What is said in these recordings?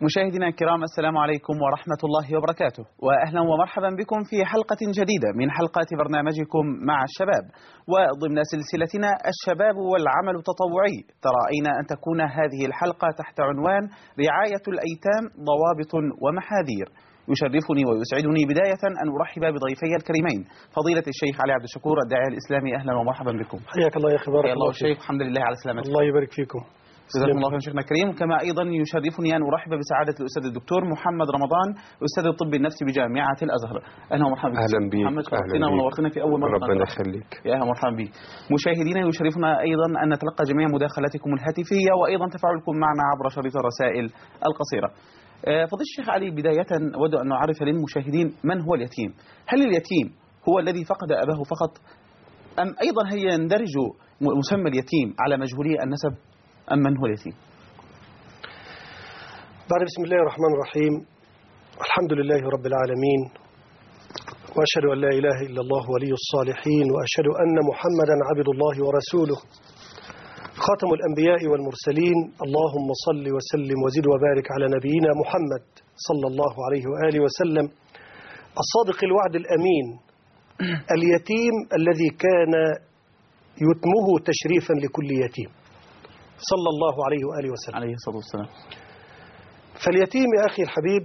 مشاهدينا الكرام السلام عليكم ورحمة الله وبركاته وأهلا ومرحبا بكم في حلقة جديدة من حلقات برنامجكم مع الشباب وضمن سلسلتنا الشباب والعمل التطوعي ترأينا أن تكون هذه الحلقة تحت عنوان رعاية الأيتام ضوابط ومحاذير يشرفني ويسعدني بداية أن أرحب بضيفي الكريمين فضيلة الشيخ علي عبد الشكور الداعية الإسلامي أهلا ومرحبا بكم حياك الله يا اخي بارك حيا الله الله فيك الشيخ الحمد لله على سلامتك الله يبارك فيكم جزاكم الله خيرا شيخنا الكريم كما ايضا يشرفني ان ارحب بسعاده الاستاذ الدكتور محمد رمضان استاذ الطب النفسي بجامعه الازهر اهلا ومرحبا بك أهلا بيك، محمد أهلا شرفتنا بيك. ونورتنا في اول مره ربنا يخليك يا اهلا ومرحبا بك مشاهدينا يشرفنا ايضا ان نتلقى جميع مداخلاتكم الهاتفيه وايضا تفاعلكم معنا عبر شريط الرسائل القصيره آه، فضيله الشيخ علي بدايه اود ان اعرف للمشاهدين من هو اليتيم هل اليتيم هو الذي فقد اباه فقط ام ايضا هي يندرج مسمى اليتيم على مجهولي النسب ام من هو اليتيم بعد بسم الله الرحمن الرحيم الحمد لله رب العالمين وأشهد أن لا إله إلا الله ولي الصالحين وأشهد أن محمدا عبد الله ورسوله خاتم الأنبياء والمرسلين اللهم صل وسلم وزد وبارك على نبينا محمد صلى الله عليه وآله وسلم الصادق الوعد الأمين اليتيم الذي كان يتمه تشريفا لكل يتيم صلى الله عليه وآله وسلم عليه الصلاه والسلام فاليتيم يا أخي الحبيب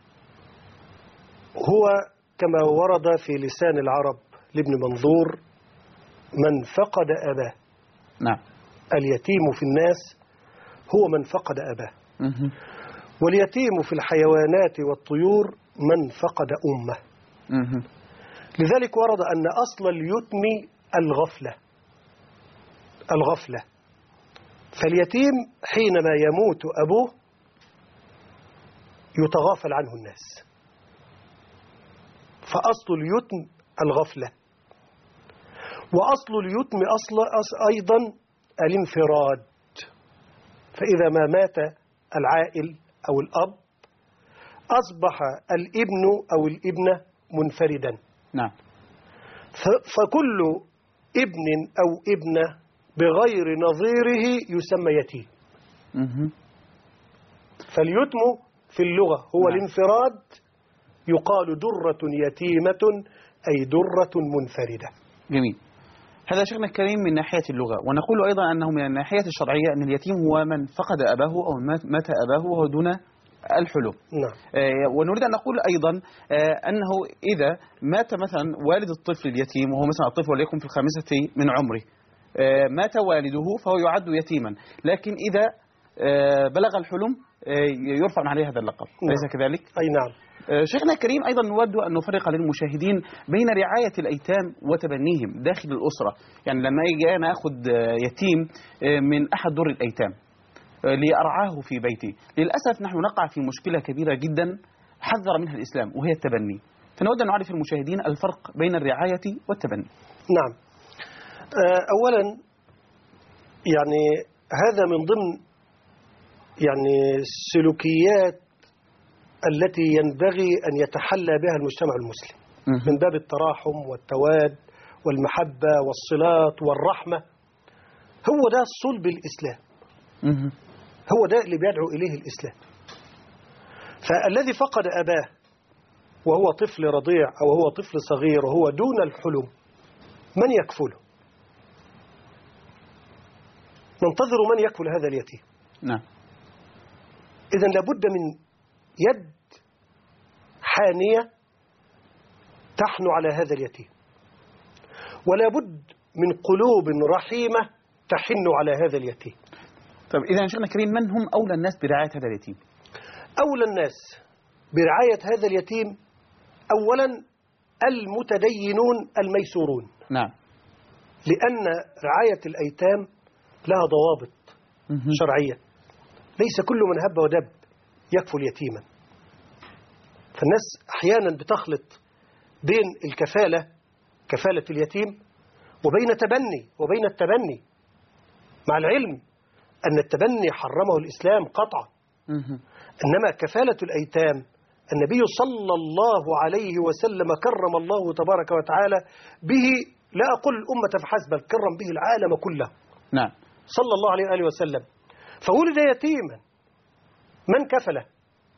هو كما ورد في لسان العرب لابن منظور من فقد أباه نعم اليتيم في الناس هو من فقد أباه مهم. واليتيم في الحيوانات والطيور من فقد أمه مهم. لذلك ورد أن أصل اليتم الغفلة الغفلة فاليتيم حينما يموت أبوه يتغافل عنه الناس فأصل اليتم الغفلة وأصل اليتم أصل أص- أيضا الانفراد فإذا ما مات العائل أو الأب أصبح الابن أو الابنة منفردا نعم ف- فكل ابن أو ابنة بغير نظيره يسمى يتيم مهم. فاليتم في اللغة هو نعم. الانفراد يقال درة يتيمة أي درة منفردة جميل هذا شيخنا الكريم من ناحية اللغة ونقول أيضا أنه من الناحية الشرعية أن اليتيم هو من فقد أباه أو مات مات أباه وهو دون الحلم نعم آه، ونريد أن نقول أيضا آه، أنه إذا مات مثلا والد الطفل اليتيم وهو مثلا الطفل وليكن في الخامسة من عمره آه، مات والده فهو يعد يتيما لكن إذا آه، بلغ الحلم آه، يرفع عليه هذا اللقب نعم. أليس كذلك؟ أي نعم آه، شيخنا الكريم أيضا نود أن نفرق للمشاهدين بين رعاية الأيتام وتبنيهم داخل الأسرة يعني لما يجي أنا أخذ آه، يتيم آه، من أحد دور الأيتام آه، لأرعاه في بيتي للأسف نحن نقع في مشكلة كبيرة جدا حذر منها الإسلام وهي التبني فنود أن نعرف المشاهدين الفرق بين الرعاية والتبني نعم آه، أولا يعني هذا من ضمن يعني السلوكيات التي ينبغي أن يتحلى بها المجتمع المسلم من باب التراحم والتواد والمحبة والصلات والرحمة هو ده صلب الإسلام مهم. هو ده اللي بيدعو إليه الإسلام فالذي فقد أباه وهو طفل رضيع أو هو طفل صغير وهو دون الحلم من يكفله ننتظر من يكفل هذا اليتيم نعم إذا لابد من يد حانية تحن على هذا اليتيم ولا بد من قلوب رحيمة تحن على هذا اليتيم طيب إذا شيخنا الكريم من هم أولى الناس برعاية هذا اليتيم أولى الناس برعاية هذا اليتيم أولا المتدينون الميسورون نعم لأن رعاية الأيتام لها ضوابط مهم. شرعية ليس كل من هب ودب يكفل يتيما فالناس أحيانا بتخلط بين الكفالة كفالة اليتيم وبين تبني وبين التبني مع العلم أن التبني حرمه الإسلام قطعا مهم. إنما كفالة الأيتام النبي صلى الله عليه وسلم كرم الله تبارك وتعالى به لا أقول الأمة فحسب بل كرم به العالم كله نعم صلى الله عليه وآله وسلم فولد يتيما من كفله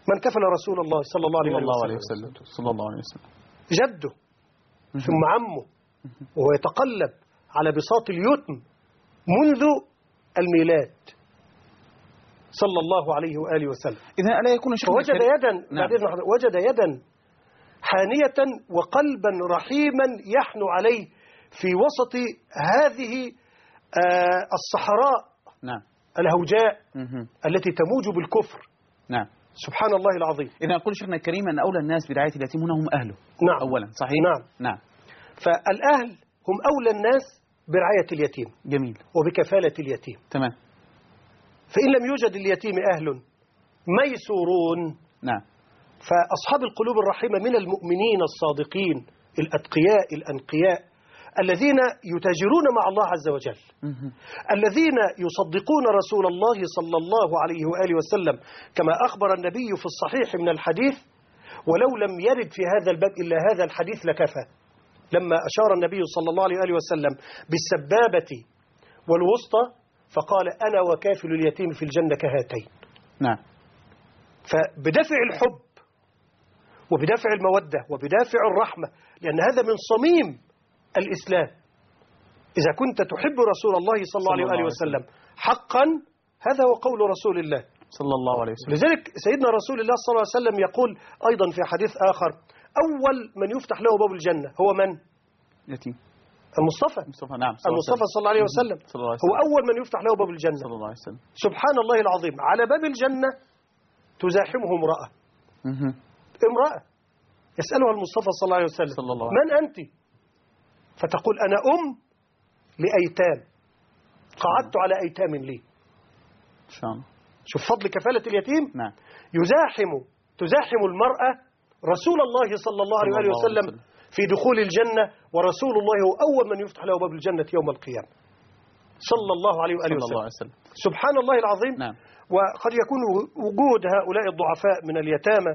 من كفل رسول الله صلى الله عليه صلى الله عليه وسلم وسلم صلى الله عليه وسلم جده ثم عمه وهو يتقلب على بساط اليتم منذ الميلاد صلى الله عليه وآله وسلم إذا ألا يكون شيخنا فوجد الكريم- يدا نعم. بعد إذن حضرتك، وجد يدا حانية وقلبا رحيما يحنو عليه في وسط هذه آه، الصحراء نعم الهوجاء مهم. التي تموج بالكفر نعم سبحان الله العظيم إذا يقول شيخنا الكريم أن أولى الناس برعاية اليتيم هنا هم أهله نعم أولا صحيح نعم نعم فالأهل هم أولى الناس برعاية اليتيم جميل وبكفالة اليتيم تمام فإن لم يوجد اليتيم أهل ميسورون نعم فأصحاب القلوب الرحيمة من المؤمنين الصادقين الأتقياء الأنقياء الذين يتاجرون مع الله عز وجل مهم. الذين يصدقون رسول الله صلى الله عليه وآله وسلم كما أخبر النبي في الصحيح من الحديث ولو لم يرد في هذا الباب إلا هذا الحديث لكفى لما أشار النبي صلى الله عليه وآله وسلم بالسبابة والوسطى فقال أنا وكافل اليتيم في الجنة كهاتين نعم فبدافع الحب وبدافع المودة وبدافع الرحمة لأن هذا من صميم الإسلام إذا كنت تحب رسول الله صلى الله عليه صلى الله وآله عليه وسلم. وسلم حقا هذا هو قول رسول الله صلى الله عليه وسلم لذلك سيدنا رسول الله صلى الله عليه وسلم يقول أيضا في حديث آخر أول من يفتح له باب الجنة هو من؟ يتيم المصطفى مصطفى نعم صلى الله عليه المصطفى وسلم. صلى الله عليه وسلم صلى الله عليه هو وسلم أول من يفتح له باب الجنة صلى الله عليه وسلم سبحان الله العظيم على باب الجنة تزاحمه امرأة مهم. امرأة يسألها المصطفى صلى الله عليه وسلم صلى الله عليه من أنت فتقول أنا أم لأيتام قعدت على أيتام لي إن شاء الله شوف فضل كفالة اليتيم نعم يزاحم تزاحم المرأة رسول الله صلى الله عليه صلى وآله الله عليه وسلم وسلم. في دخول الجنة ورسول الله هو أول من يفتح له باب الجنة يوم القيامة صلى الله عليه وآله صلى الله وسلم عليه وسلم سبحان الله العظيم نعم وقد يكون وجود هؤلاء الضعفاء من اليتامى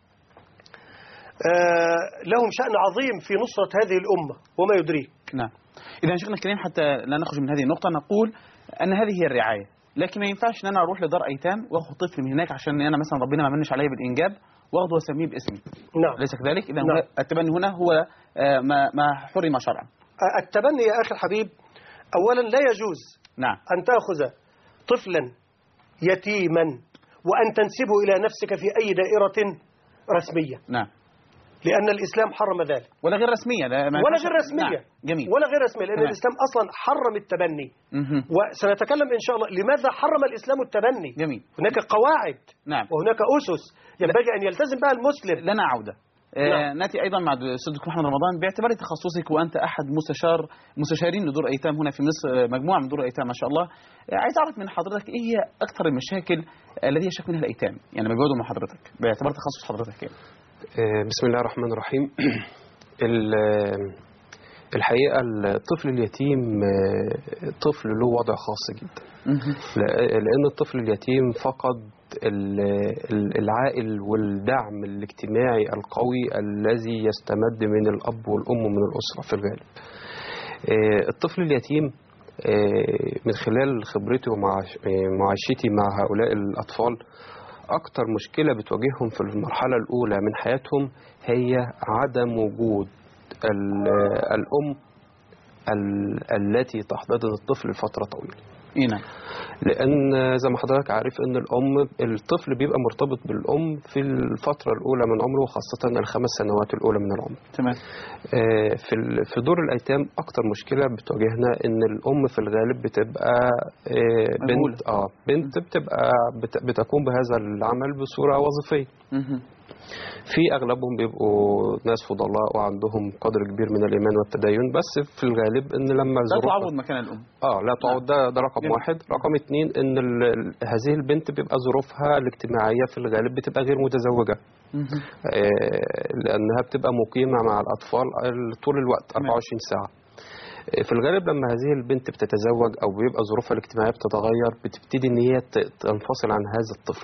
آه، لهم شأن عظيم في نصرة هذه الأمة وما يدريك نعم إذا شيخنا الكريم حتى لا نخرج من هذه النقطة نقول أن هذه هي الرعاية لكن ما ينفعش ان انا اروح لدار ايتام واخد طفل من هناك عشان انا مثلا ربنا ما منش عليا بالانجاب واخده واسميه باسمي نعم اليس كذلك اذا نعم. هو التبني هنا هو آه، ما ما حرم شرعا التبني يا أخي الحبيب أولا لا يجوز نعم أن تأخذ طفلا يتيما وأن تنسبه إلى نفسك في أي دائرة رسمية نعم لأن الإسلام حرم ذلك ولا غير رسميه لا ما ولا ينفعش- غير رسمية نعم. جميل ولا غير رسمية لأن تمام. الإسلام أصلا حرم التبني مهم. وسنتكلم إن شاء الله لماذا حرم الإسلام التبني جميل هناك قواعد نعم وهناك أسس ينبغي أن يلتزم بها المسلم لنا عودة آه، نعم. ناتي ايضا مع الاستاذ دكتور محمد رمضان باعتبار تخصصك وانت احد مستشار مستشارين لدور ايتام هنا في مصر آه، مجموعه من دور الايتام ما شاء الله آه، عايز اعرف من حضرتك ايه هي اكثر المشاكل التي يشتكي منها الايتام يعني لما بيقعدوا مع حضرتك باعتبار تخصص حضرتك يعني آه، بسم الله الرحمن الرحيم ال- آه، الحقيقة الطفل اليتيم آه، طفل له وضع خاص جدا لا- لأن الطفل اليتيم فقد ال- ال- العائل والدعم الاجتماعي القوي الذي يستمد من الأب والأم ومن الأسرة في الغالب آه، الطفل اليتيم آه، من خلال خبرتي ومعاشرتي مع هؤلاء الأطفال أكتر مشكلة بتواجههم في المرحلة الأولى من حياتهم هي عدم وجود ال- الأم ال- التي تحتضن الطفل لفترة طويلة اي نعم لأن زي ما حضرتك عارف إن الأم الطفل بيبقى مرتبط بالأم في الفترة الأولى من عمره وخاصة الخمس سنوات الأولى من العمر تمام آه، في ال- في دور الايتام اكتر مشكله بتواجهنا ان الام في الغالب بتبقى آه، مجهولة. بنت اه بنت بتبقى بت- بتقوم بهذا العمل بصوره وظيفيه مهم. في اغلبهم بيبقوا ناس فضلاء وعندهم قدر كبير من الايمان والتدين بس في الغالب ان لما لا ظروف تعوض مكان الام اه لا تعوض ده ده رقم جميل. واحد رقم اتنين ان ال- ال- هذه البنت بيبقى ظروفها الاجتماعيه في الغالب بتبقى غير متزوجه مهم. آه، لأنها بتبقى مقيمة مع الأطفال طول الوقت تمام. 24 ساعة آه، في الغالب لما هذه البنت بتتزوج أو بيبقى ظروفها الاجتماعية بتتغير بتبتدي إن هي ت- تنفصل عن هذا الطفل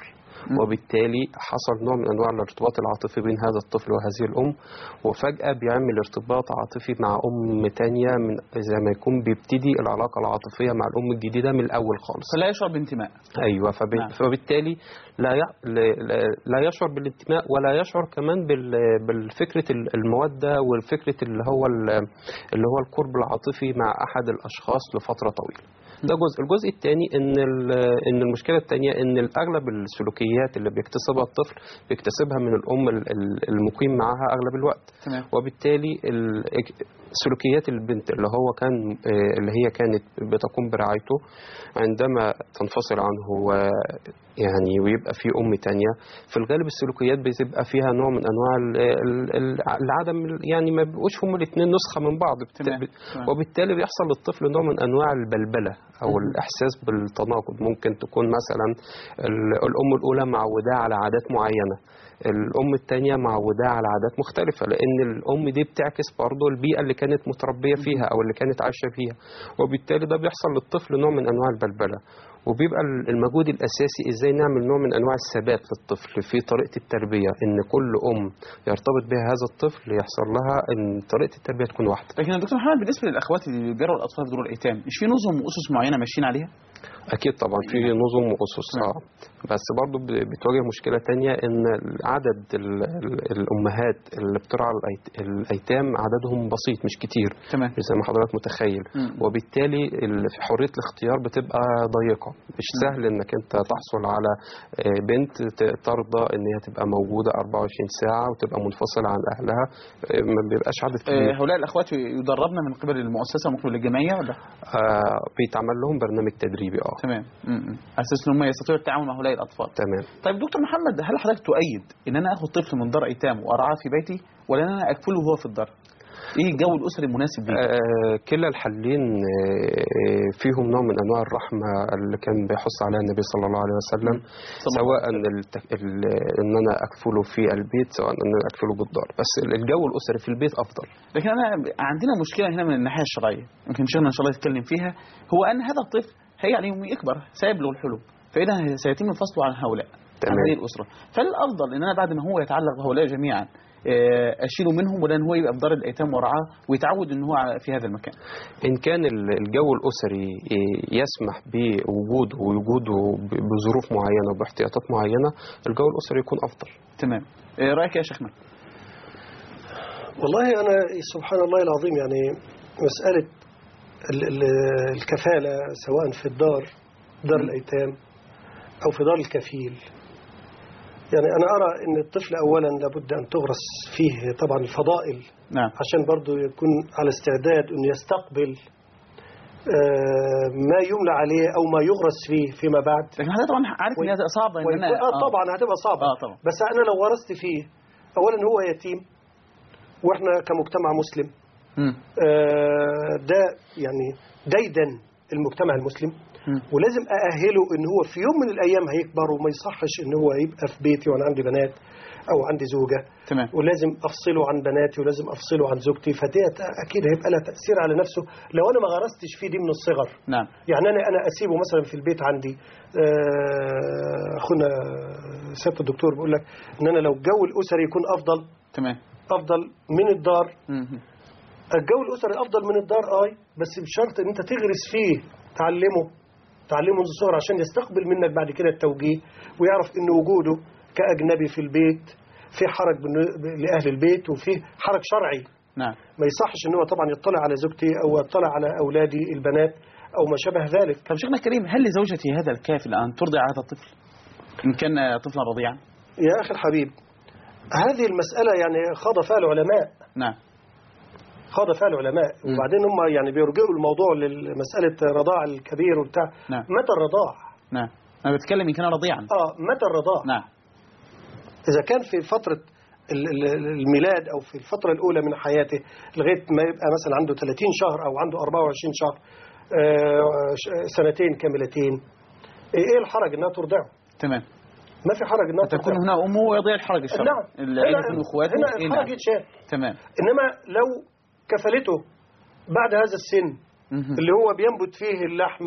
وبالتالي حصل نوع من انواع الارتباط العاطفي بين هذا الطفل وهذه الام وفجاه بيعمل ارتباط عاطفي مع ام تانية من زي ما يكون بيبتدي العلاقه العاطفيه مع الام الجديده من الاول خالص فلا يشعر بانتماء ايوه فب... نعم. فبالتالي لا ي... لا- لا يشعر بالانتماء ولا يشعر كمان بال... بالفكره ال- الموده والفكره اللي هو ال... اللي هو القرب العاطفي مع احد الاشخاص لفتره طويله ده جزء الجزء الثاني ان ال... ان المشكله الثانيه ان اغلب السلوكيات اللي بيكتسبها الطفل بيكتسبها من الام ال- ال- المقيم معها اغلب الوقت تمام وبالتالي ال- سلوكيات البنت اللي هو كان آه، اللي هي كانت بتقوم برعايته عندما تنفصل عنه و- يعني ويبقى في ام تانية في الغالب السلوكيات بتبقى فيها نوع من انواع ال- ال- ال- العدم يعني ما بيبقوش هما الاثنين نسخه من بعض بت- تمام. بت- تمام. وبالتالي بيحصل للطفل نوع من انواع البلبله او مم. الاحساس بالتناقض ممكن تكون مثلا ال- الام الاولى معوداه على عادات معينه الام الثانيه معوداه على عادات مختلفه لان الام دي بتعكس برضه البيئه اللي كانت متربيه فيها او اللي كانت عايشه فيها وبالتالي ده بيحصل للطفل نوع من انواع البلبله وبيبقى المجهود الاساسي ازاي نعمل نوع من انواع الثبات للطفل في طريقه التربيه ان كل ام يرتبط بها هذا الطفل يحصل لها ان طريقه التربيه تكون واحده لكن يا دكتور محمد بالنسبه للاخوات اللي بيروا الاطفال في دور الايتام مش في نظم واسس معينه ماشيين عليها؟ اكيد طبعا في نظم واسس نعم. اه بس برضو ب- بتواجه مشكله تانية ان عدد ال- ال- الامهات اللي بترعى الأيت- الايتام عددهم بسيط مش كتير تمام مش زي ما حضرتك متخيل مم. وبالتالي ال- في حريه الاختيار بتبقى ضيقه مش مم. سهل انك انت تحصل على آه، بنت ت- ترضى ان هي تبقى موجوده 24 ساعه وتبقى منفصله عن اهلها آه، ما بيبقاش عدد آه، كبير هؤلاء الاخوات يدربن من قبل المؤسسه من قبل الجمعيه ولا؟ آه، بيتعمل لهم برنامج تدريبي اه تمام م- م. على اساس ان هم يستطيعوا التعامل مع هؤلاء الاطفال تمام طيب دكتور محمد هل حضرتك تؤيد ان انا اخد طفل من دار ايتام وارعاه في بيتي ولا ان انا اكفله وهو في الدار؟ ايه الجو الاسري المناسب ليه؟ آه، كلا الحلين آه، فيهم نوع من انواع الرحمه اللي كان بيحث عليها النبي صلى الله عليه وسلم صلى الله سواء عليه وسلم. التك... ال... ان انا اكفله في البيت سواء ان انا اكفله بالدار بس الجو الاسري في البيت افضل لكن انا عندنا مشكله هنا من الناحيه الشرعيه يمكن شيخنا ان شاء الله يتكلم فيها هو ان هذا الطفل هيعلم يكبر سيبلغ الحلم فاذا سيتم فصله عن هؤلاء عن تمام. هذه الاسره فالافضل ان انا بعد ما هو يتعلق بهؤلاء جميعا آه، اشيله منهم ولا ان هو يبقى في دار الايتام ورعاه ويتعود ان هو في هذا المكان ان كان ال- الجو الاسري آه، يسمح بوجوده ووجوده ب- بظروف معينه وباحتياطات معينه الجو الاسري يكون افضل تمام آه، رايك يا شيخنا والله أنا سبحان الله العظيم يعني مسألة ال- ال- الكفالة سواء في الدار دار الأيتام أو في دار الكفيل يعني أنا أرى أن الطفل أولا لابد أن تغرس فيه طبعا الفضائل نعم عشان برضو يكون على استعداد أن يستقبل آه، ما يملى عليه أو ما يغرس فيه فيما بعد لكن حضرتك طبعا عارف ان هذا صعب ان ويكون- انا آه طبعا هتبقى صعبة اه طبعا بس أنا لو ورثت فيه أولا هو يتيم وإحنا كمجتمع مسلم مم. آه، ده يعني ديدا المجتمع المسلم مم. ولازم أأهله إن هو في يوم من الأيام هيكبر وما يصحش إن هو يبقى في بيتي وأنا عندي بنات أو عندي زوجة تمام ولازم أفصله عن بناتي ولازم أفصله عن زوجتي فدي أكيد هيبقى لها تأثير على نفسه لو أنا ما غرستش فيه دي من الصغر نعم يعني أنا أنا أسيبه مثلا في البيت عندي آه، أخونا سيادة الدكتور بيقول لك إن أنا لو الجو الأسري يكون أفضل تمام أفضل من الدار مم. الجو الاسري افضل من الدار اي بس بشرط ان انت تغرس فيه تعلمه تعلمه منذ الصغر عشان يستقبل منك بعد كده التوجيه ويعرف ان وجوده كاجنبي في البيت في حرج بالن- لاهل البيت وفي حرج شرعي نعم ما يصحش ان هو طبعا يطلع على زوجتي او يطلع على اولادي البنات او ما شابه ذلك طب شيخنا الكريم هل لزوجتي هذا الكافل ان ترضع هذا الطفل ان كان طفلا رضيعا يا اخي الحبيب هذه المساله يعني خاض فيها العلماء نعم خاض فيها العلماء مم. وبعدين هم يعني بيرجعوا الموضوع لمساله رضاع الكبير وبتاع نعم. متى الرضاع نعم انا بتكلم ان كان رضيعا اه متى الرضاع نعم اذا كان في فتره ال- ال- الميلاد او في الفتره الاولى من حياته لغايه ما يبقى مثلا عنده 30 شهر او عنده 24 شهر آه، ش- سنتين كاملتين ايه الحرج انها ترضعه تمام ما في حرج انها تكون ترضعه هنا امه ويضيع الحرج الشرعي نعم العيله هنا- كل اخواته هنا إيه الحرج نعم. يتشال تمام انما لو كفلته بعد هذا السن مهم. اللي هو بينبت فيه اللحم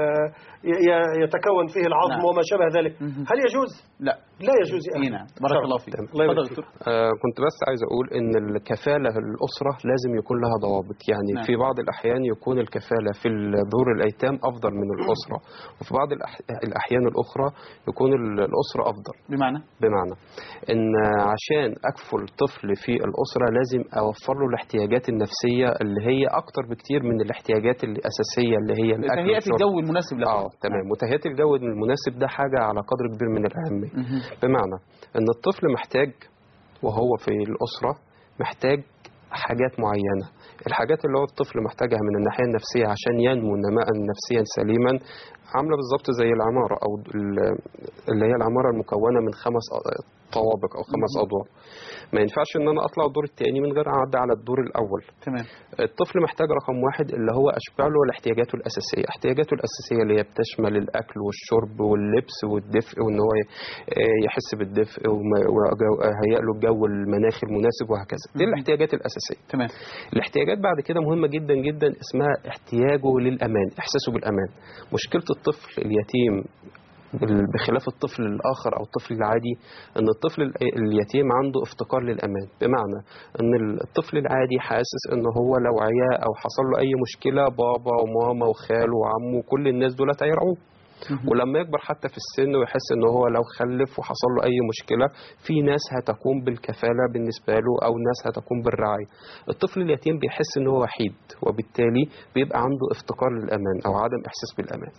ويتكون فيه العظم نعم. وما شابه ذلك مهم. هل يجوز؟ لا لا يجوز يا أخي اي نعم بارك شرع. الله فيك تمام. الله يبارك تفضل فيك. دكتور آه كنت بس عايز أقول إن الكفالة الأسرة لازم يكون لها ضوابط يعني نعم. في بعض الأحيان يكون الكفالة في دور الأيتام أفضل من الأسرة وفي بعض الأح- الأحيان الأخرى يكون ال- الأسرة أفضل بمعنى بمعنى ان عشان اكفل طفل في الاسره لازم اوفر له الاحتياجات النفسيه اللي هي اكتر بكتير من الاحتياجات الاساسيه اللي هي الاكل تهيئة والشرب. الجو المناسب له اه تمام وتهيئه الجو المناسب ده حاجه على قدر كبير من الاهميه مهم. بمعنى ان الطفل محتاج وهو في الاسره محتاج حاجات معينه الحاجات اللي هو الطفل محتاجها من الناحيه النفسيه عشان ينمو نماء نفسيا سليما عامله بالظبط زي العماره او ال- اللي هي العماره المكونه من خمس طوابق او خمس ادوار ما ينفعش ان انا اطلع الدور الثاني من غير اعدي على الدور الاول تمام الطفل محتاج رقم واحد اللي هو اشبع له احتياجاته الاساسيه احتياجاته الاساسيه اللي هي بتشمل الاكل والشرب واللبس والدفء وان هو ي- آه يحس بالدفء وما- وهيئ له الجو المناخي المناسب وهكذا دي مهم. الاحتياجات الاساسيه تمام الاحتياجات بعد كده مهمه جدا جدا اسمها احتياجه للامان احساسه بالامان مشكله الطفل اليتيم بال- بخلاف الطفل الاخر او الطفل العادي ان الطفل ال- اليتيم عنده افتقار للامان بمعنى ان الطفل العادي حاسس ان هو لو عيا او حصل له اي مشكله بابا وماما وخاله وعمه كل الناس دول هيرعوه مهم. ولما يكبر حتى في السن ويحس ان هو لو خلف وحصل له اي مشكله في ناس هتقوم بالكفاله بالنسبه له او ناس هتقوم بالرعايه الطفل اليتيم بيحس ان هو وحيد وبالتالي بيبقى عنده افتقار للامان او عدم احساس بالامان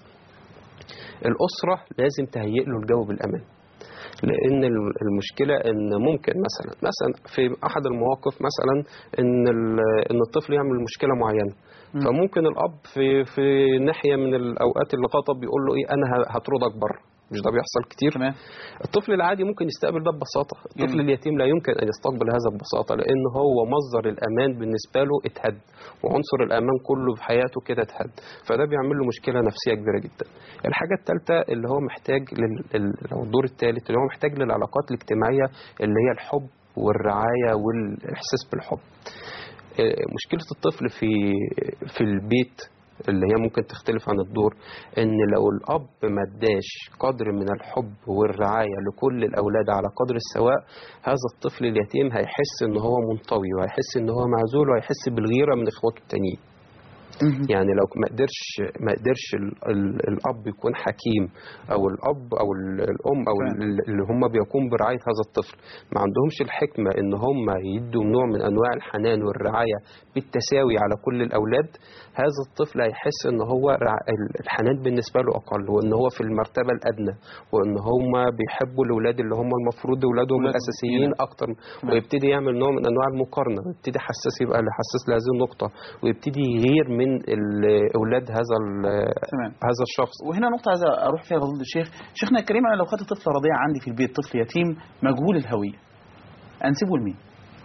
الاسره لازم تهيئ له الجو بالامان لان ال- المشكله ان ممكن مثلا مثلا في احد المواقف مثلا ان ال- ان الطفل يعمل مشكله معينه مم. فممكن الاب في في ناحيه من الاوقات اللي خطب بيقول له ايه انا ه- هطردك بره مش ده بيحصل كتير تمام الطفل العادي ممكن يستقبل ده ببساطه الطفل جميل. اليتيم لا يمكن ان يستقبل هذا ببساطه لان هو مصدر الامان بالنسبه له اتهد وعنصر الامان كله في حياته كده اتهد فده بيعمل له مشكله نفسيه كبيره جدا الحاجه الثالثه اللي هو محتاج لل... ال- أو الدور الثالث اللي هو محتاج للعلاقات الاجتماعيه اللي هي الحب والرعايه والاحساس بالحب آه، مشكله الطفل في في البيت اللي هي ممكن تختلف عن الدور ان لو الاب ما اداش قدر من الحب والرعايه لكل الاولاد على قدر السواء هذا الطفل اليتيم هيحس ان هو منطوي وهيحس ان هو معزول وهيحس بالغيره من اخواته التانيين مهم. يعني لو ما قدرش ما قدرش ال- ال- الاب يكون حكيم او الاب او ال- الام او فعلا. ال- اللي هم بيقوم برعايه هذا الطفل ما عندهمش الحكمه ان هم يدوا نوع من انواع الحنان والرعايه بالتساوي على كل الاولاد هذا الطفل هيحس ان هو رع- ال- الحنان بالنسبه له اقل وان هو في المرتبه الادنى وان هم بيحبوا الاولاد اللي هم المفروض اولادهم أولادهم. الاساسيين نعم. اكتر ويبتدي يعمل نوع من انواع المقارنه ويبتدي حساس يبقى حساس لهذه النقطه ويبتدي يغير من ال- اولاد هذا ال- تمام هذا الشخص وهنا نقطة عايز أروح فيها فضيلة الشيخ شيخنا الكريم أنا لو خدت طفل رضيع عندي في البيت طفل يتيم مجهول الهوية أنسبه لمين؟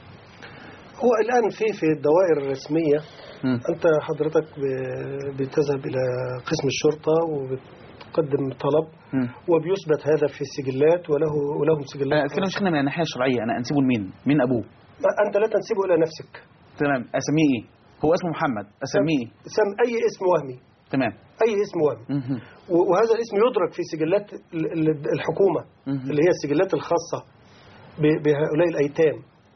هو الآن في في الدوائر الرسمية مم. أنت حضرتك ب- بتذهب إلى قسم الشرطة وبتقدم طلب مم. وبيثبت هذا في السجلات وله ولهم أنا سجلات أتكلم شيخنا من الناحية الشرعية أنا أنسبه لمين؟ مين أبوه؟ ما أنت لا تنسبه إلى نفسك تمام أسميه إيه؟ هو اسمه محمد أسميه إيه؟ سم أي اسم وهمي تمام أي اسم وهمي مهم. و- وهذا الاسم يدرك في سجلات ال- ال- الحكومة مهم. اللي هي السجلات الخاصة ب- بهؤلاء الأيتام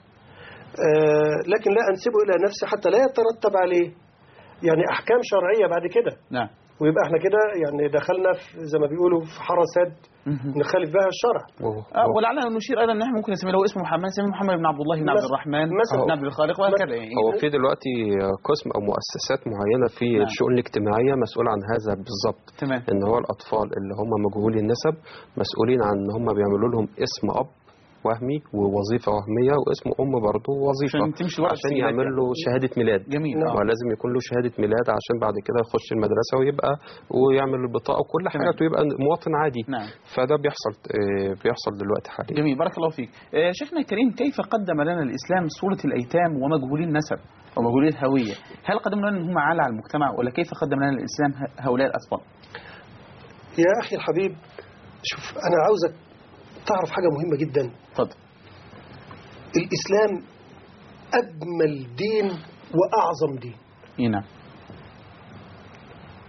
آه، لكن لا أنسبه إلى نفسي حتى لا يترتب عليه يعني أحكام شرعية بعد كده نعم ويبقى احنا كده يعني دخلنا في زي ما بيقولوا في حرسات مهم. نخالف بها الشرع وهو- آه ولعلنا نشير ايضا ان احنا ممكن نسمي له اسمه محمد نسميه محمد بن عبد الله بن عبد مثلا- الرحمن مثلا. بن عبد الخالق وهكذا يعني هو في دلوقتي قسم او مؤسسات معينه في نعم. الشؤون الاجتماعيه مسؤول عن هذا بالظبط تمام ان هو الاطفال اللي هم مجهولي النسب مسؤولين عن ان هم بيعملوا لهم اسم اب وهمي ووظيفه وهميه واسم ام برضه وظيفه عشان تمشي ورقة عشان السجلات يعمل له شهاده ميلاد جميل نعم. آه. ولازم يكون له شهاده ميلاد عشان بعد كده يخش المدرسه ويبقى ويعمل البطاقه وكل تمام. حاجه ويبقى مواطن عادي نعم فده بيحصل آه، بيحصل دلوقتي حاليا جميل بارك الله فيك آه، شيخنا الكريم كيف قدم لنا الإسلام صورة الأيتام ومجهولي النسب ومجهولي الهوية هل قدم لنا أن هم عالة على المجتمع ولا كيف قدم لنا الإسلام ه- هؤلاء الأطفال يا أخي الحبيب شوف أنا عاوزك تعرف حاجة مهمة جدا اتفضل الإسلام أجمل دين وأعظم دين إيه نعم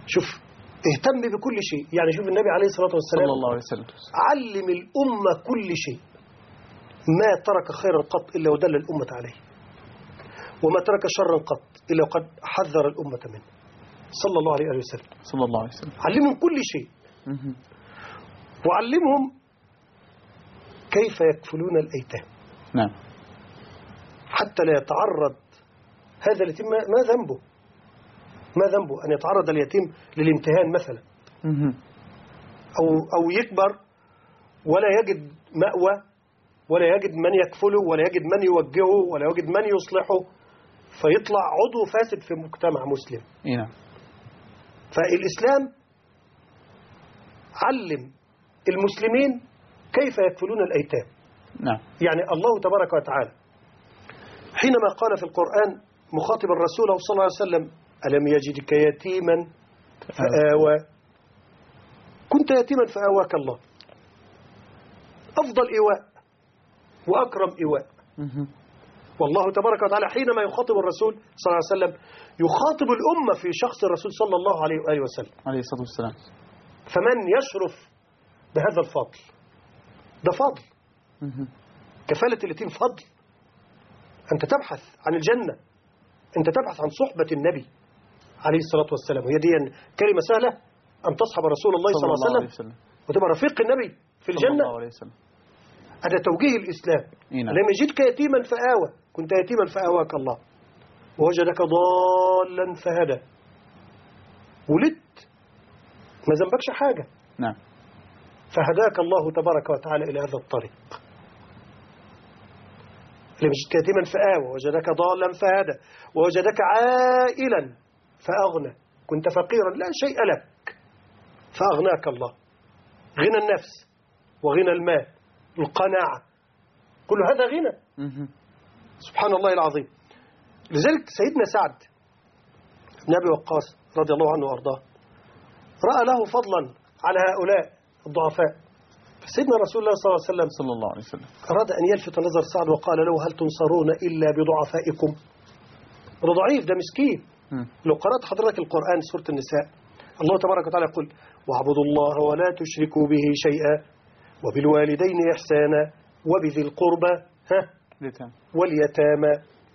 شوف اهتم بكل شيء يعني شوف النبي عليه الصلاة والسلام صلى الله عليه وسلم علم الأمة كل شيء ما ترك خيرا قط إلا ودل الأمة عليه وما ترك شرا قط إلا وقد حذر الأمة منه صلى الله عليه وسلم صلى الله عليه وسلم علمهم كل شيء مهم. وعلمهم كيف يكفلون الأيتام نعم حتى لا يتعرض هذا اليتيم ما ما ذنبه ما ذنبه أن يتعرض اليتيم للامتهان مثلا مهم. أو, أو يكبر ولا يجد مأوى ولا يجد من يكفله ولا يجد من يوجهه ولا يجد من يصلحه فيطلع عضو فاسد في مجتمع مسلم إي نعم فالإسلام علم المسلمين كيف يكفلون الأيتام نعم يعني الله تبارك وتعالى حينما قال في القرآن مخاطبا رسوله صلى الله عليه وسلم ألم يجدك يتيما فآوى كنت يتيما فآواك الله أفضل إيواء وأكرم إيواء مهم. والله تبارك وتعالى حينما يخاطب الرسول صلى الله عليه وسلم يخاطب الأمة في شخص الرسول صلى الله عليه وآله وسلم عليه الصلاة والسلام فمن يشرف بهذا الفضل ده فضل مهم. كفالة اليتيم فضل أنت تبحث عن الجنة أنت تبحث عن صحبة النبي عليه الصلاة والسلام وهي دي كلمة سهلة أن تصحب رسول الله صلى الله عليه وسلم وتبقى رفيق النبي في صلى الجنة الله عليه وسلم هذا توجيه الإسلام إي نعم لم يجدك يتيما فآوى كنت يتيما فآواك الله ووجدك ضالا فهدى ولدت ما ذنبكش حاجة نعم فهداك الله تبارك وتعالى إلى هذا الطريق لم يجدك يتيما فآوى وجدك ضالا فهدى ووجدك عائلا فأغنى كنت فقيرا لا شيء لك فأغناك الله غنى النفس وغنى المال القناعة كل هذا غنى مهم. سبحان الله العظيم لذلك سيدنا سعد بن أبي وقاص رضي الله عنه وأرضاه رأى له فضلا على هؤلاء الضعفاء فسيدنا رسول الله صلى الله عليه وسلم صلى الله عليه وسلم أراد أن يلفت نظر سعد وقال له هل تنصرون إلا بضعفائكم ده ضعيف ده مسكين مم. لو قرأت حضرتك القرآن سورة النساء الله تبارك وتعالى يقول واعبدوا الله ولا تشركوا به شيئا وبالوالدين إحسانا وبذي القربى ها ليتام. واليتامى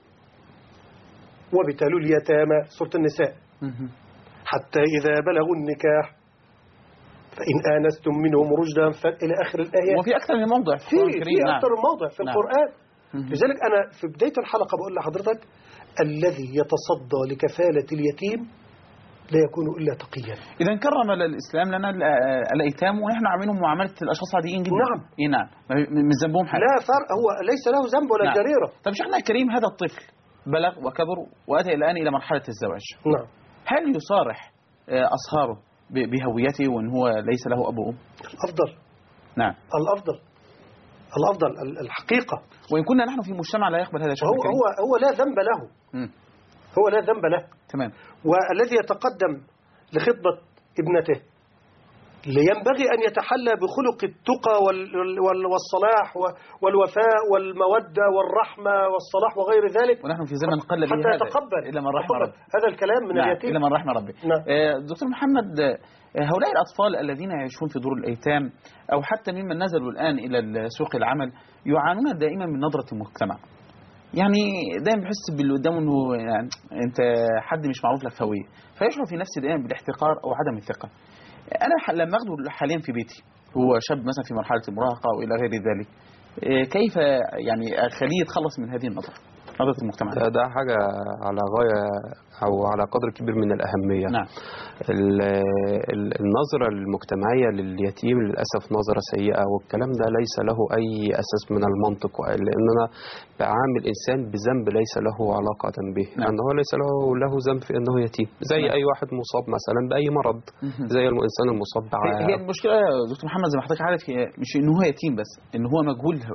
وابتلوا اليتامى سورة النساء مهم. حتى إذا بلغوا النكاح فإن آنستم منهم رشدا فإلى آخر الآيات وفي أكثر من موضع في في القرآن في الكريم نعم أكثر من موضع في نعم. القرآن مهم. لذلك أنا في بداية الحلقة بقول لحضرتك الذي يتصدى لكفالة اليتيم لا يكون إلا تقيا إذا كرم الإسلام لنا ال- آه، الأيتام ونحن عاملينهم معاملة الأشخاص عاديين جدا نعم. إي نعم ما- مش ذنبهم حاجة لا فرق هو ليس له ذنب ولا نعم. جريرة طب شيخنا الكريم هذا الطفل بلغ وكبر وأتى الآن إلى مرحلة الزواج نعم هل يصارح آه، أصهاره ب- بهويته وأن هو ليس له أب وأم الأفضل نعم الأفضل الأفضل ال- الحقيقة وإن كنا نحن في مجتمع لا يقبل هذا شيخنا هو الكريم هو هو لا ذنب له مم. هو لا ذنب له تمام والذي يتقدم لخطبة ابنته ينبغي أن يتحلى بخلق التقى وال- وال- والصلاح و- والوفاء والمودة والرحمة والصلاح وغير ذلك ونحن في زمن قل به حتى هذا يتقبل إلا من رحم يتقبل ربي هذا الكلام من نعم اليتيم إلا من رحم ربي نعم. آه، دكتور محمد آه، هؤلاء الأطفال الذين يعيشون في دور الأيتام أو حتى ممن نزلوا الآن إلى سوق العمل يعانون دائما من نظرة المجتمع يعني دايما بحس باللي قدامه انه يعني انت حد مش معروف لك هويه فيشعر في نفسه دائما بالاحتقار او عدم الثقه انا ح- لما اخده حاليا في بيتي هو شاب مثلا في مرحله المراهقه او الى غير ذلك إيه، كيف يعني اخليه يتخلص من هذه النظره نظره المجتمع ده, ده حاجة على غاية أو على قدر كبير من الأهمية نعم ال- ال- النظرة المجتمعية لليتيم للأسف نظرة سيئة والكلام ده ليس له أي أساس من المنطق لأن أنا بعامل إنسان بذنب ليس له علاقة به نعم. لأن هو ليس له له ذنب في أنه يتيم زي نعم. أي واحد مصاب مثلا بأي مرض مهم. زي الإنسان المصاب هي هي بع- المشكله يا دكتور محمد زي ما حضرتك عارف هي مش ان هو يتيم بس ان هو مجهول الهويه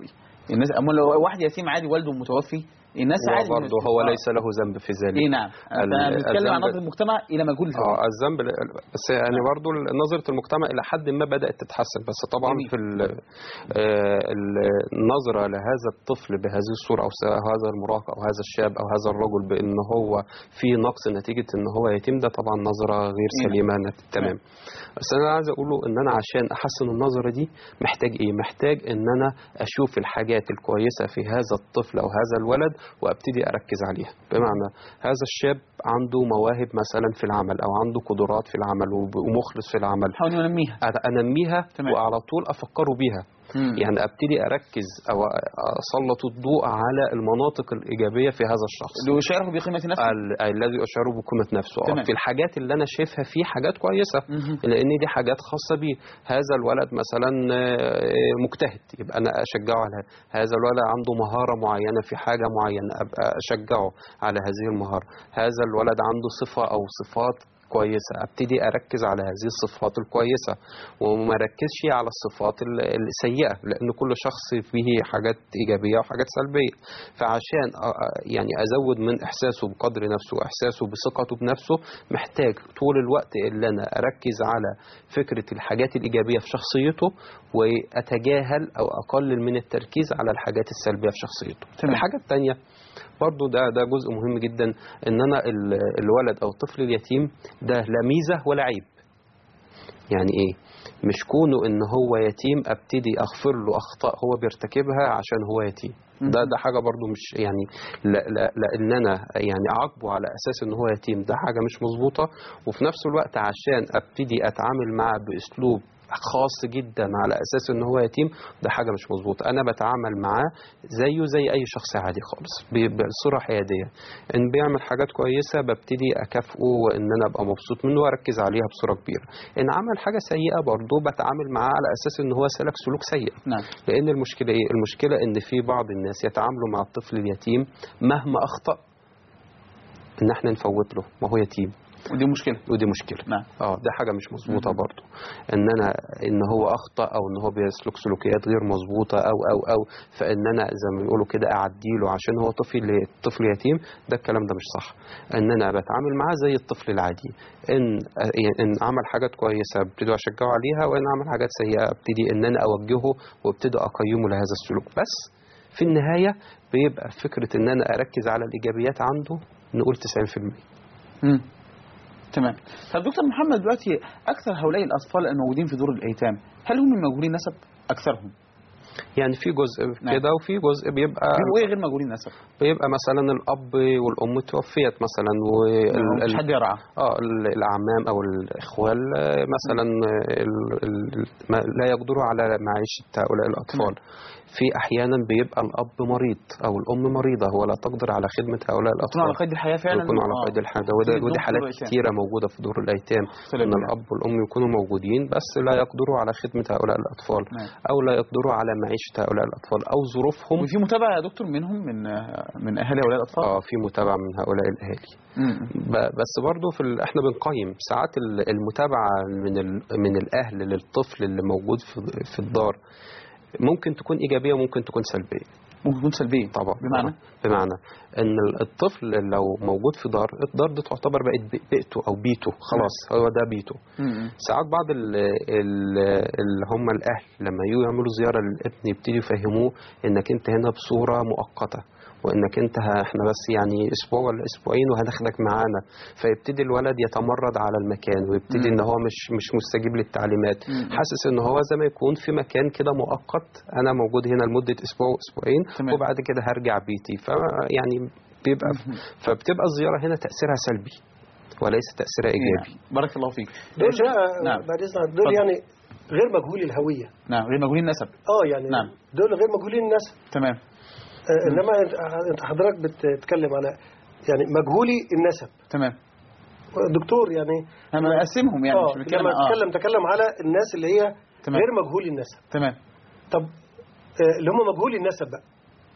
الناس اما لو واحد يتيم عادي والده متوفي الناس عادي برضه هو ليس له ذنب في ذلك ايه نعم ال- انا بنتكلم عن الذنب- نظره المجتمع الى مجهول الهوية. اه الذنب ل- بس يعني برضو نظرة المجتمع إلى حد ما بدأت تتحسن بس طبعا جميل. في ال- آه، النظرة لهذا الطفل بهذه الصورة أو سواء هذا المراهق أو هذا الشاب أو هذا الرجل بأن هو في نقص نتيجة أن هو يتيم ده طبعا نظرة غير نعم. سليمة نت- تمام بس أنا عايز أقوله أن أنا عشان أحسن النظرة دي محتاج إيه؟ محتاج أن أنا أشوف الحاجات الكويسة في هذا الطفل أو هذا الولد وأبتدي أركز عليها بمعنى هذا الشاب عنده مواهب مثلا في العمل أو عنده قدرات في العمل وب- ومخلص في العمل نحاول ننميها أ- انميها تمام. وعلى طول افكره بيها مم. يعني ابتدي اركز او اسلط الضوء على المناطق الايجابيه في هذا الشخص اللي يشعره بقيمه نفسه ال- الذي اشعره بقيمه نفسه آه، تمام. في الحاجات اللي انا شايفها فيه حاجات كويسه مهم. لان دي حاجات خاصه بيه هذا الولد مثلا آه، مجتهد يبقى انا اشجعه على هذا الولد عنده مهاره معينه في حاجه معينه ابقى اشجعه على هذه المهاره هذا الولد عنده صفه او صفات كويسة ابتدي اركز على هذه الصفات الكويسة وما اركزش على الصفات ال- السيئة لان كل شخص فيه حاجات ايجابية وحاجات سلبية فعشان أ- أ- يعني ازود من احساسه بقدر نفسه واحساسه بثقته بنفسه محتاج طول الوقت اللي انا اركز على فكره الحاجات الايجابيه في شخصيته واتجاهل او اقلل من التركيز على الحاجات السلبيه في شخصيته تمام. الحاجه الثانيه برضو ده ده جزء مهم جدا ان انا ال- الولد او الطفل اليتيم ده لا ميزه ولا عيب يعني ايه مش كونه ان هو يتيم ابتدي اغفر له اخطاء هو بيرتكبها عشان هو يتيم ده ده حاجه برضو مش يعني لا لا لان انا يعني اعاقبه على اساس ان هو يتيم ده حاجه مش مظبوطه وفي نفس الوقت عشان ابتدي اتعامل معاه باسلوب خاص جدا على اساس ان هو يتيم ده حاجه مش مظبوطه انا بتعامل معاه زيه زي اي شخص عادي خالص ب- بصوره حياديه ان بيعمل حاجات كويسه ببتدي اكافئه وان انا ابقى مبسوط منه واركز عليها بصوره كبيره ان عمل حاجه سيئه برضه بتعامل معاه على اساس ان هو سلك سلوك سيء نعم لان المشكله ايه المشكله ان في بعض الناس يتعاملوا مع الطفل اليتيم مهما اخطا ان احنا نفوت له ما هو يتيم ودي مشكله ودي مشكله نعم اه ده حاجه مش مظبوطه مهم. برضو ان انا ان هو اخطا او ان هو بيسلك سلوكيات غير مظبوطه او او او فان انا زي ما بيقولوا كده اعديله عشان هو طفل طفل يتيم ده الكلام ده مش صح ان انا بتعامل معاه زي الطفل العادي ان ان عمل حاجات كويسه ابتدي اشجعه عليها وان عمل حاجات سيئه ابتدي ان انا اوجهه وابتدي اقيمه لهذا السلوك بس في النهايه بيبقى فكره ان انا اركز على الايجابيات عنده نقول 90% مم. تمام طب دكتور محمد دلوقتي اكثر هؤلاء الاطفال الموجودين في دور الايتام هل هم من مجهولي النسب اكثرهم يعني في جزء نعم. كده وفي جزء بيبقى بيبقوا ايه غير مجهولي النسب بيبقى مثلا الاب والام توفيت مثلا مفيش وال حد يرعى اه ال- الاعمام او الاخوال آه، مثلا ال- ال- ما- لا يقدروا على معيشه هؤلاء الاطفال في احيانا بيبقى الاب مريض او الام مريضه ولا تقدر على خدمه هؤلاء يكونوا على الاطفال قيد الحياه فعلا يكونوا على آه. قيد الحياه وده في دور ودي حالات الأيتام. كتيره موجوده في دور الايتام سلام ان بالله. الاب والام يكونوا موجودين بس لا يقدروا على خدمه هؤلاء الاطفال نعم. او لا يقدروا على معيشه هؤلاء الاطفال او ظروفهم وفي متابعه يا دكتور منهم من من اهالي هؤلاء الاطفال اه في متابعه من هؤلاء الاهالي مم. ب- بس برضو في ال... احنا بنقيم ساعات ال- المتابعه من ال... من الاهل للطفل اللي موجود في في الدار ممكن تكون ايجابيه وممكن تكون سلبيه ممكن تكون سلبيه طبعا بمعنى طبعا. بمعنى ان ال- الطفل لو موجود في دار الدار دي تعتبر بقت بي- بيئته او بيته خلاص هو ده بيته مم. ساعات بعض ال- ال- اللي هم الاهل لما يجوا يعملوا زياره للابن يبتدوا يفهموه انك انت هنا بصوره مؤقته وانك انت ه- احنا بس يعني اسبوع ولا اسبوعين وهناخدك معانا فيبتدي الولد يتمرد على المكان ويبتدي مم. ان هو مش مش مستجيب للتعليمات مم. حاسس ان هو زي ما يكون في مكان كده مؤقت انا موجود هنا لمده اسبوع واسبوعين تمام. وبعد كده هرجع بيتي فيعني بيبقى مم. فبتبقى الزياره هنا تاثيرها سلبي وليس تاثيرها ايجابي نعم. بارك الله فيك دول بقى نعم بعد اذنك دول اتفضل. يعني غير مجهولي الهويه نعم غير مجهولي النسب اه يعني نعم. دول غير مجهولين الناس تمام آه، انما انت أنت حضرتك بتتكلم على يعني مجهولي النسب تمام دكتور يعني انا بقسمهم يعني اه مش بتكلم لما اه تتكلم تكلم على الناس اللي هي تمام. غير مجهولي النسب تمام طب آه، اللي هم مجهولي النسب بقى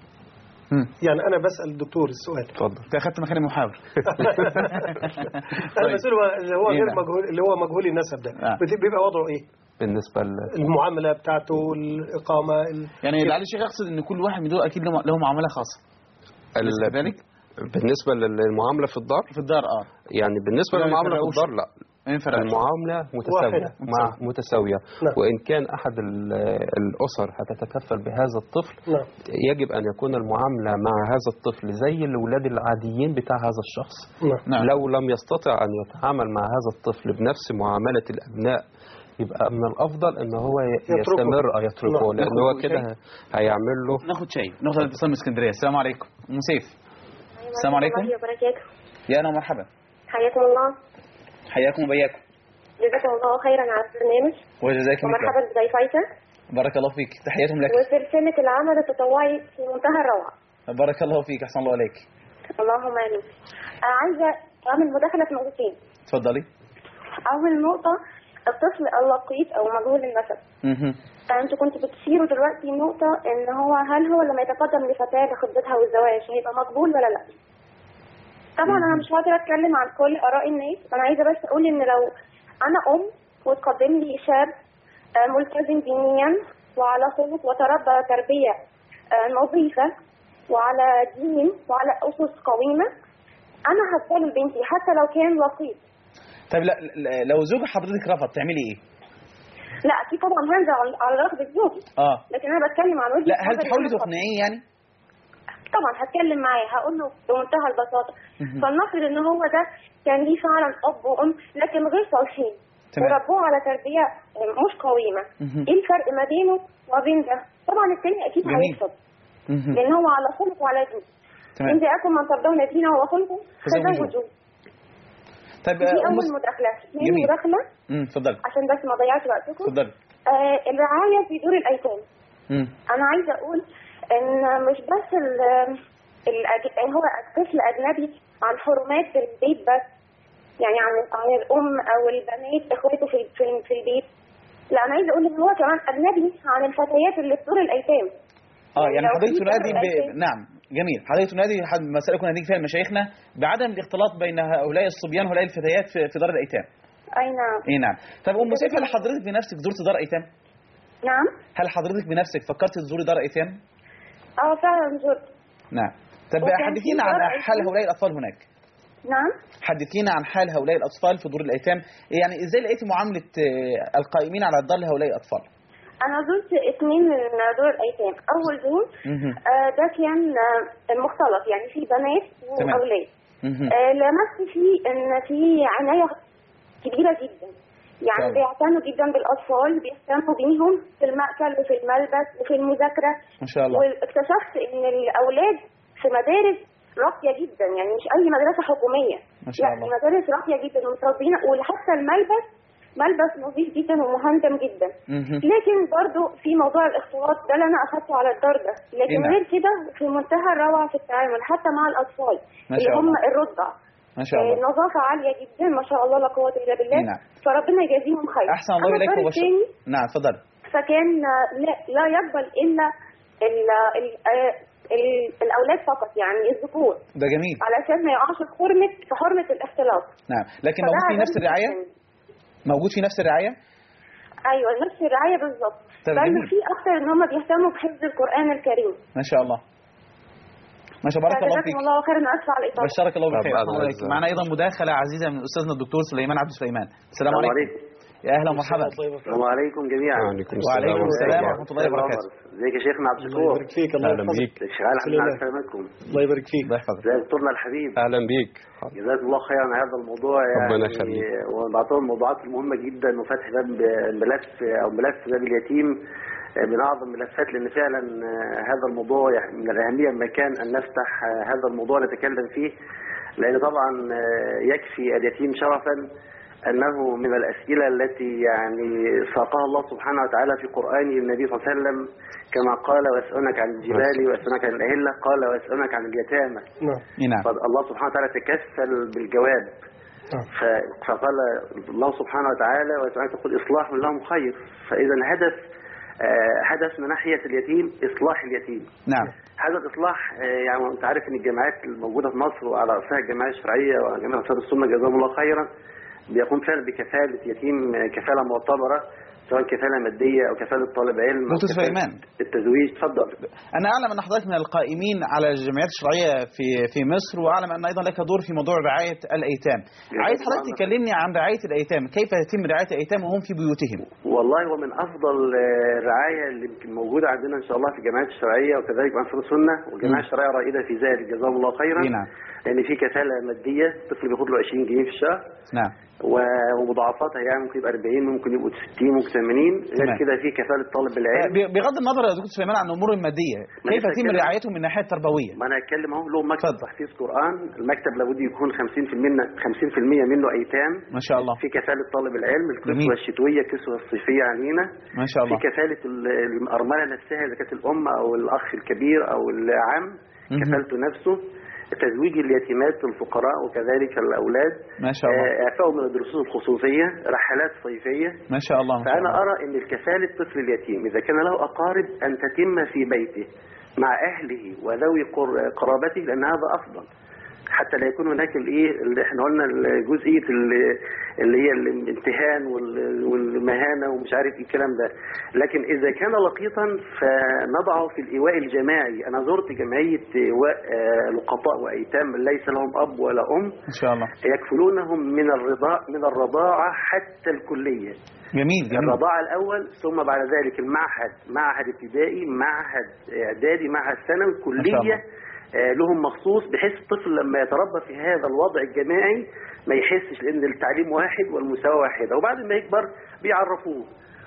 مم. يعني انا بسال الدكتور السؤال اتفضل انت اخدت مكان المحاور انا طيب. بسال هو اللي هو إيه غير نعم. مجهول اللي هو مجهولي النسب ده آه. بت- بيبقى وضعه ايه؟ بالنسبه ل... المعاملة بتاعته الإقامة ال- يعني لعل الشيخ يقصد ان كل واحد من دول اكيد له له معامله خاصه أليس ال... كذلك بالنسبه للمعامله في الدار في الدار اه يعني بالنسبه لا للمعامله في يفرقوش. الدار لا ما ينفرقش المعامله متساويه واحدة. مع متساويه نعم. وان كان احد ال- الاسر هتتكفل بهذا الطفل نعم يجب ان يكون المعامله مع هذا الطفل زي الاولاد العاديين بتاع هذا الشخص نعم نعم لو لم يستطع أن يتعامل مع هذا الطفل بنفس معاملة الأبناء يبقى من الأفضل أن هو ي- يتركه. يستمر أو يتركه نعم. لأن هو كده ه- هيعمل له ناخد شيء ناخد اتصال من اسكندريه السلام عليكم ام سيف السلام عليكم. الله وبركاته يا اهلا ومرحبا حياكم الله حياكم وبياكم جزاكم الله خيرا على البرنامج وجزاكم الله ومرحبا بضيفيك بارك الله فيك تحياتهم لك وسلسلة العمل التطوعي في منتهى الروعة بارك الله فيك احسن الله عليك اللهم امين أنا عايزة أعمل مداخلة في نقطتين اتفضلي أول نقطة الطفل اللقيط أو مجهول النسب مهم. انتوا كنتوا بتشيروا دلوقتي نقطة ان هو هل هو لما يتقدم لفتاة لخطبتها والزواج هيبقى مقبول ولا لا؟ طبعا انا مش هقدر اتكلم عن كل اراء الناس انا عايزة بس اقول ان لو انا ام وتقدم لي شاب آه، ملتزم دينيا وعلى خلق وتربى تربية آه، نظيفة وعلى دين وعلى اسس قويمة انا هقبل بنتي حتى لو كان لقيط طيب لا لا- لو زوج حضرتك رفض تعملي ايه لا اكيد طبعا هنزل على- على رغبة زوجي اه لكن انا بتكلم عن وجهة لا هل نظري تحاولي أنا فقط. تقنعيه يعني طبعا هتكلم معاه هقول له بمنتهى البساطه مهم. فلنفرض ان هو ده كان ليه فعلا اب وام لكن غير صالحين تمام. وربوه على تربيه مش قويمه مهم. ايه الفرق ما بينه وبين ده طبعا التاني اكيد جميل. هيرفض مهم. لان هو على خلق وعلى دين تمام. ان جاءكم من ترضون دينه وخلقه فزوجوه. فزوجوه طيب دي آه، أم اول س- مداخله ثاني جميل. مداخله مم، اتفضلي عشان بس ما ضيعش وقتكم اتفضلي آه الرعايه في دور الايتام مم. انا عايزه اقول ان مش بس ال الأج... هو الطفل اجنبي عن حرمات البيت بس يعني عن عن الام او البنات اخواته في في, في البيت لا انا عايزه اقول ان هو كمان اجنبي عن الفتيات اللي في دور الايتام اه يعني يعني لو حضرتك في تنادي فرق ب... أساسي. نعم جميل حضرتك تنادي حد- مسألة كنا نادي فيها مشايخنا بعدم الاختلاط بين هؤلاء الصبيان وهؤلاء الفتيات في, في دار الايتام اي نعم اي نعم طب ام سيف هل حضرتك بنفسك زرت دار ايتام نعم هل حضرتك بنفسك فكرت تزوري دار ايتام اه فعلا زرت نعم طب وكان حدثينا في عن دار حال أيتام. هؤلاء الاطفال هناك نعم حدثينا عن حال هؤلاء الاطفال في دور الايتام يعني ازاي لقيتي معامله آه، القائمين على الدار لهؤلاء الاطفال انا زرت اثنين من دور الايتام اول دور مهم. آه ده كان آه مختلط يعني في بنات تمام. واولاد مهم. آه، لمست فيه ان في عنايه كبيره جدا يعني فعلا. بيعتنوا جدا بالاطفال بيهتموا بيهم في المأكل وفي الملبس وفي المذاكره ما شاء الله واكتشفت ان الاولاد في مدارس راقيه جدا يعني مش اي مدرسه حكوميه ما شاء لا الله. في مدارس راقيه جدا ومتربيين وحتى الملبس ملبس نظيف جدا ومهندم جدا مهم. لكن برضو في موضوع الاختلاط ده اللي انا اخدته على الدار ده لكن نعم. غير كده في منتهى الروعه في التعامل حتى مع الاطفال ما اللي شاء هم الله. الرضع ما شاء آه، الله نظافه عاليه جدا ما شاء الله لا قوه الا بالله نعم. فربنا يجازيهم خير احسن الله أما اليك الدار وبشر الثاني نعم اتفضل فكان آه، لا, لا يقبل الا ال ال آه، ال- الاولاد فقط يعني الذكور ده جميل علشان ما يقعش في حرمه في حرمه الاختلاط نعم لكن فده موجود في نفس عجبني الرعايه جداً. موجود في نفس الرعايه ايوه نفس الرعايه بالظبط طب بل جميل. في اكتر ان هم بيهتموا بحفظ القران الكريم ما شاء الله ما شاء الله بارك الله فيك فجزاكم الله خيرا اسف على الاطاله بشرك الله بالخير طب أحسن الله الله عليك. يجزاك. معنا ايضا مداخله عزيزه من استاذنا الدكتور سليمان عبد سليمان السلام السلام عليكم عليكم يا اهلا ومرحبا السلام عليكم جميعا وعليكم وعليكم السلام ورحمة ورحمه الله وبركاته ازيك يا شيخنا عبد الله الشكور يبارك فيك الله أهلا يحفظك بيك الشيخ علي بسم حمد على الله. سلامتكم الله يبارك فيك الله يحفظك ازي دكتورنا الحبيب أهلا بيك جزاك الله خيرا على هذا الموضوع ربنا يعني يخليك. وبعطوه الموضوعات المهمه جدا وفتح باب ملف او ملف باب اليتيم من اعظم الملفات لان فعلا هذا الموضوع يعني من الاهميه ما كان ان نفتح هذا الموضوع نتكلم فيه لان طبعا يكفي اليتيم شرفا انه من الاسئله التي يعني ساقها الله سبحانه وتعالى في قرانه النبي صلى الله عليه وسلم كما قال ويسالونك عن الجبال ويسالونك عن الاهله قال ويسالونك عن اليتامى نعم إي نعم فالله سبحانه وتعالى تكفل بالجواب نعم. ف- فقال الله سبحانه وتعالى وتعالى تقول إصلاح لهم خير فإذا الهدف آه، هدف من ناحية اليتيم إصلاح اليتيم نعم هذا الإصلاح آه، يعني أنت عارف إن الجامعات الموجودة في مصر وعلى رأسها الجمعية الشرعية وجميع أنصار السنة جزاهم الله خيرا بيقوم فعلا بكفالة يتيم آه، كفالة معتبرة سواء كفاله ماديه او كفاله طالب علم أو دكتور كفالة سليمان. التزويج اتفضل أنا أعلم أن حضرتك من القائمين على الجمعيات الشرعية في في مصر وأعلم أن أيضا لك دور في موضوع رعاية الأيتام. عايز حضرتك طبعاً. تكلمني عن رعاية الأيتام، كيف يتم رعاية الأيتام وهم في بيوتهم؟ والله ومن افضل آه، الرعايه اللي يمكن موجوده عندنا ان شاء الله في الجمعيات الشرعيه وكذلك انصار السنه والجمعيه مم. الشرعيه رائده في ذلك جزاهم الله خيرا نعم. لان في كفاله ماديه الطفل بياخد له 20 جنيه في الشهر نعم. و- ومضاعفاتها يعني ممكن يبقى 40 ممكن يبقوا 60 ممكن 80 تمام. غير كده في كفاله طالب العلم ب- بغض النظر يا دكتور سليمان عن الأمور المادية، ما كيف لسه يتم هتكلم. رعايتهم من الناحية التربوية؟ ما انا هتكلم اهو له مكتب اتفضل. تحفيظ قران المكتب لابد يكون 50% منه 50% منه ايتام ما شاء الله. في كفاله طالب العلم جميل. الكسوه الشتويه الكسوه الصيفيه علينا ما شاء في الله. كفاله ال- الارمله نفسها اذا كانت الام او الاخ الكبير او العم مهم. كفالته نفسه تزويج اليتيمات الفقراء وكذلك الاولاد ما شاء الله. آه، اعفائهم من الدروس الخصوصيه رحلات صيفيه ما شاء الله. ما شاء فأنا الله. أرى أن الكفالة الطفل اليتيم إذا كان له أقارب أن تتم في بيته مع أهله وذوي قر- قرابته لأن هذا أفضل حتى لا يكون هناك الايه اللي احنا قلنا الجزئيه اللي, اللي هي الامتهان وال- والمهانه ومش عارف ايه الكلام ده لكن اذا كان لقيطا فنضعه في الايواء الجماعي انا زرت جمعيه ايواء آه، لقطاء وايتام ليس لهم اب ولا ام ما شاء الله. يكفلونهم من الرضاع من الرضاعه حتى الكليه جميل جميل. الرضاعة الأول ثم بعد ذلك المعهد معهد ابتدائي معهد إعدادي معهد ثانوي شاء كلية الله. آه، لهم مخصوص بحيث الطفل لما يتربى في هذا الوضع الجماعي ما يحسش لأن التعليم واحد والمساواة واحدة وبعد ما يكبر بيعرفوه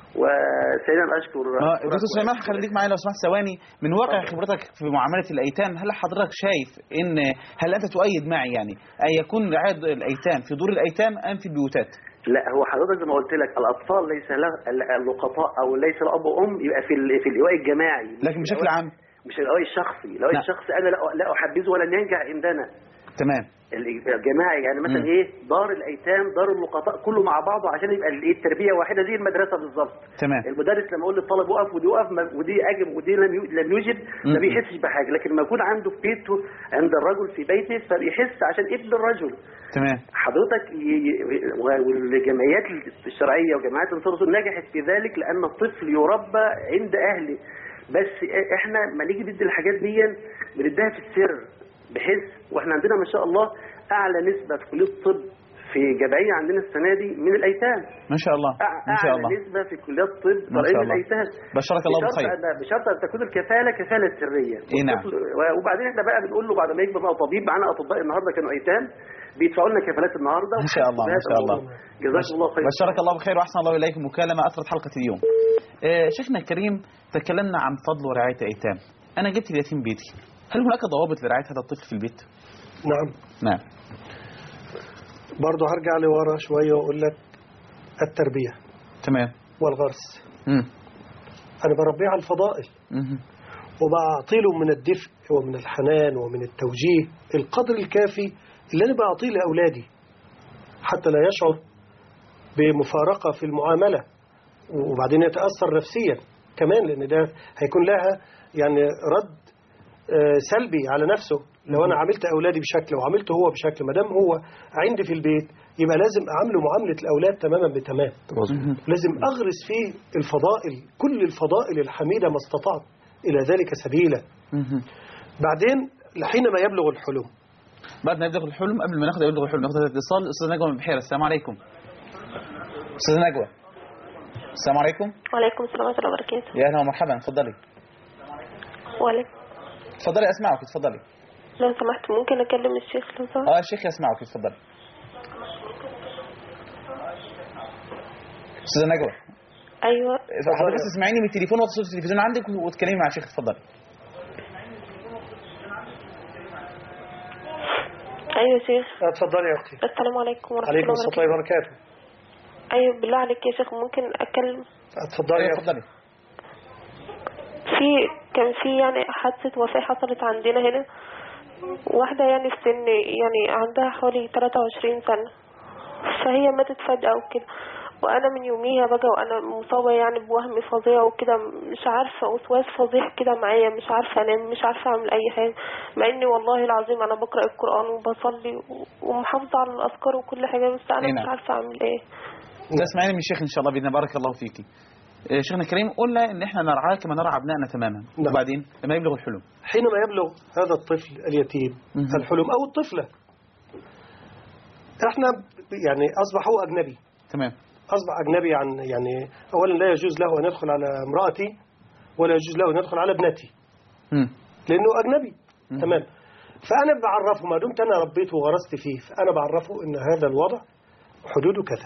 وثانيا أشكر آه، دكتور سليمان خليك معايا لو سمحت ثواني من واقع خبرتك في معامله الايتام هل حضرتك شايف ان هل انت تؤيد معي يعني ان يكون رعايه الايتام في دور الايتام ام في البيوتات؟ لا هو حضرتك زي ما قلت لك الأطفال ليس له اللقطاء أو ليس له أب وأم يبقى في ال- في الإيواء الجماعي مش لكن في بشكل الإيواء- عام مش الإيواء الشخصي الإيواء نعم. الشخصي أنا لا لا أحبذه ولن ينجح عندنا تمام الجماعي يعني مثلا مم. ايه دار الايتام دار اللقطاء كله مع بعضه عشان يبقى الايه التربيه واحده زي المدرسه بالظبط تمام المدرس لما يقول للطالب وقف ودي وقف ما- ودي اجب ودي لم يو- لم يجب مم. ما بيحسش بحاجه لكن لما يكون عنده في بيته عند الرجل في بيته فبيحس عشان ابن الرجل تمام حضرتك ي- ي- والجمعيات الشرعيه وجماعات الانصار والسنة نجحت في ذلك لان الطفل يربى عند اهله بس احنا ما نيجي ندي الحاجات دي بنديها في السر بحيث واحنا عندنا ما شاء الله اعلى نسبه في كليه الطب في جمعيه عندنا السنه دي من الايتام ما شاء الله أع- ما شاء اعلى الله نسبه في كليات الطب ما فرعيه شاء الله. الايتام بشرك الله بشرط بالخير أن- بشرط ان تكون الكفاله كفاله سريه إيه نعم. والطفل- وبعدين احنا بقى بنقول له بعد ما يكبر بقى طبيب معانا اطباء النهارده كانوا ايتام بيدفعوا لنا كفالات النهارده ما شاء الله، ما وهذا شاء الله. الموضوع. جزاكم الله خير بشرك الله بخير واحسن الله اليكم مكالمه اثرت حلقه اليوم. آه، شيخنا الكريم تكلمنا عن فضل ورعايه الايتام. انا جبت اليتيم بيتي. هل هناك ضوابط لرعايه هذا الطفل في البيت؟ نعم نعم. برضه هرجع لورا شوية وأقول لك التربية تمام. والغرس مم. أنا بربيه على الفضائل مهم. وبعطي له من الدفء ومن الحنان ومن التوجيه القدر الكافي اللي أنا بعطيه لأولادي حتى لا يشعر بمفارقة في المعاملة وبعدين يتأثر نفسيا كمان لأن ده هيكون لها يعني رد آه، سلبي على نفسه لو أنا عملت أولادي بشكل وعملته هو بشكل ما دام هو عندي في البيت يبقى لازم أعامله معاملة الأولاد تماما بتمام مظبوط لازم أغرس فيه الفضائل كل الفضائل الحميدة ما استطعت إلى ذلك سبيلا مهم. بعدين حينما يبلغ الحلم بعد ما يبلغ الحلم قبل ما ناخد يبلغ الحلم ناخد الاتصال استاذ نجوى من بحيره السلام عليكم. استاذ نجوى. السلام عليكم. وعليكم السلام ورحمة الله وبركاته يا اهلا ومرحبا اتفضلي. وعليكم اتفضلي اسمعك اتفضلي. لو سمحت ممكن أكلم الشيخ لو سمحت اه الشيخ يسمعك اتفضلي. استاذ نجوى أيوة حضرتك بس تسمعيني من التليفون وطي صوت التلفزيون عندك وتكلمي مع الشيخ اتفضلي. أيوة يا شيخ اتفضلي يا أختي السلام عليكم ورحمة عليكم الله السلام وبركاته وبركاته أيوة بالله عليك يا شيخ ممكن أتكلم اتفضلي ايوه يا أختي اتفضلي. في كان في يعني حادثة وفاة حصلت عندنا هنا واحدة يعني في سن يعني عندها حوالي 23 سنة فهي ماتت فجأة وكده وأنا من يوميها بقى وأنا مصابة يعني بوهم فظيع وكده مش عارفة وسواس فظيع كده معايا مش عارفة أنام مش عارفة أعمل أي حاجة مع إني والله العظيم أنا بقرأ القرآن وبصلي و- ومحافظة على الأذكار وكل حاجة بس أنا أي مش نعم. عارفة أعمل إيه تسمعيني من الشيخ ان شاء الله باذن الله بارك الله فيكي. آه، شيخنا الكريم قلنا ان احنا نرعاه كما نرعى ابنائنا تماما نعم. وبعدين لما يبلغ الحلم حينما يبلغ هذا الطفل اليتيم مهم. الحلم أو الطفلة احنا ب- يعني أصبح هو أجنبي تمام أصبح أجنبي عن يعني أولا لا يجوز له أن يدخل على امرأتي ولا يجوز له أن يدخل على ابنتي مم. لأنه أجنبي مم. تمام فأنا بعرفه ما دمت أنا ربيته وغرست فيه فأنا بعرفه أن هذا الوضع حدوده كذا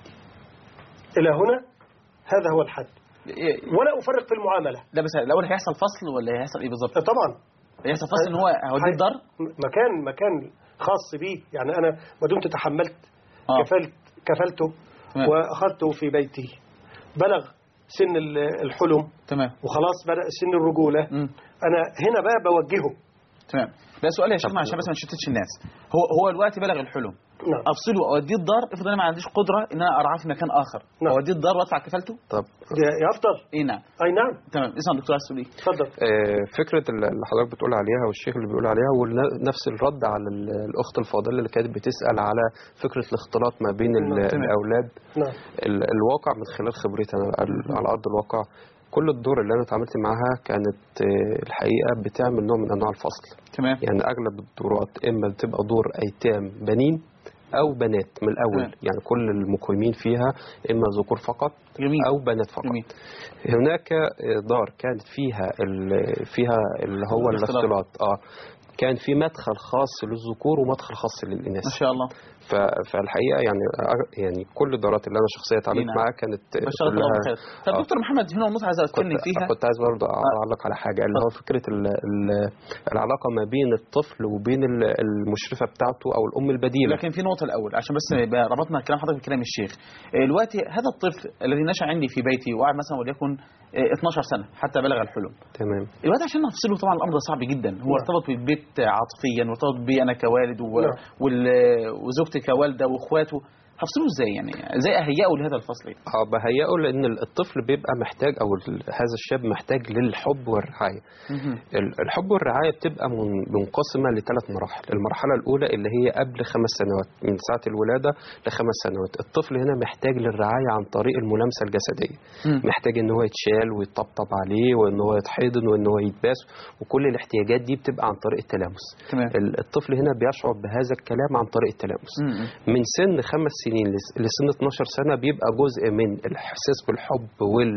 إلى هنا هذا هو الحد إيه، ولا أفرق في المعاملة لا بس الاول هيحصل فصل ولا هيحصل ايه بالظبط طبعا هيحصل فصل ان هو هوديه الدار مكان مكان خاص بيه يعني أنا ما دمت تحملت اه كفلت كفلته تمام. وأخذته في بيتي بلغ سن ال- الحلم تمام وخلاص بدأ سن الرجولة مم. أنا هنا بقى بوجهه تمام لا سؤال يا شيخنا عشان بس ما نشتتش الناس هو هو الوقت بلغ الحلم نعم افصله اوديه الدار افرض انا ما عنديش قدره ان انا ارعاه في مكان اخر نعم. اوديه الدار وادفع كفالته طب ده يفضل ايه نعم أي نعم تمام اسمع دكتور عايز تقول ايه تفضل آه، فكرة اللي حضرتك بتقول عليها والشيخ اللي بيقول عليها ونفس الرد على ال- الأخت الفاضلة اللي كانت بتسأل على فكرة الاختلاط ما بين ال- نعم، تمام. الأولاد نعم ال- الواقع من خلال خبرتي أنا ال- على أرض الواقع كل الدور اللي أنا اتعاملت معاها كانت آه، الحقيقة بتعمل نوع من أنواع الفصل تمام يعني أغلب الدورات إما بتبقى دور أيتام بنين أو بنات من الأول تمام. يعني كل المقيمين فيها إما ذكور فقط جميل أو بنات فقط جميل هناك دار كانت فيها ال- فيها اللي هو الاختلاط. الاختلاط اه كان في مدخل خاص للذكور ومدخل خاص للإناث ما شاء الله ف- فالحقيقة يعني يعني كل الدورات اللي أنا شخصيا اتعاملت نعم. معاها كانت ما شاء الله كلها بخير طب آه. دكتور محمد هنا النقطه عايز اتكلم كنت, فيها كنت عايز برضه أعلق على حاجة اللي هو فكرة ال ال العلاقة ما بين الطفل وبين ال- المشرفة بتاعته أو الأم البديلة لكن في نقطة الأول عشان بس يبقى ربطنا كلام حضرتك بكلام الشيخ آه، دلوقتي هذا الطفل الذي نشأ عندي في بيتي وقعد مثلا وليكن آه، 12 سنة حتى بلغ الحلم تمام دلوقتي عشان نفصله طبعا الأمر ده صعب جدا هو نعم. ارتبط بالبيت عاطفيا وارتبط بي أنا كوالد و... نعم. وال... وزوجتي كوالدة وإخواته هفصله ازاي يعني ازاي اهيئه لهذا الفصل اه بهيئه لان الطفل بيبقى محتاج او ال- هذا الشاب محتاج للحب والرعايه مهم. ال- الحب والرعاية بتبقى من- منقسمة لثلاث مراحل المرحلة الأولى اللي هي قبل خمس سنوات من ساعة الولادة لخمس سنوات الطفل هنا محتاج للرعاية عن طريق الملامسة الجسدية مم. محتاج ان هو يتشال ويطبطب عليه وان هو يتحضن وان هو يتباس وكل الاحتياجات دي بتبقى عن طريق التلامس تمام ال- الطفل هنا بيشعر بهذا الكلام عن طريق التلامس مم. من سن خمس سنين لس- لسن 12 سنة بيبقى جزء من الإحساس بالحب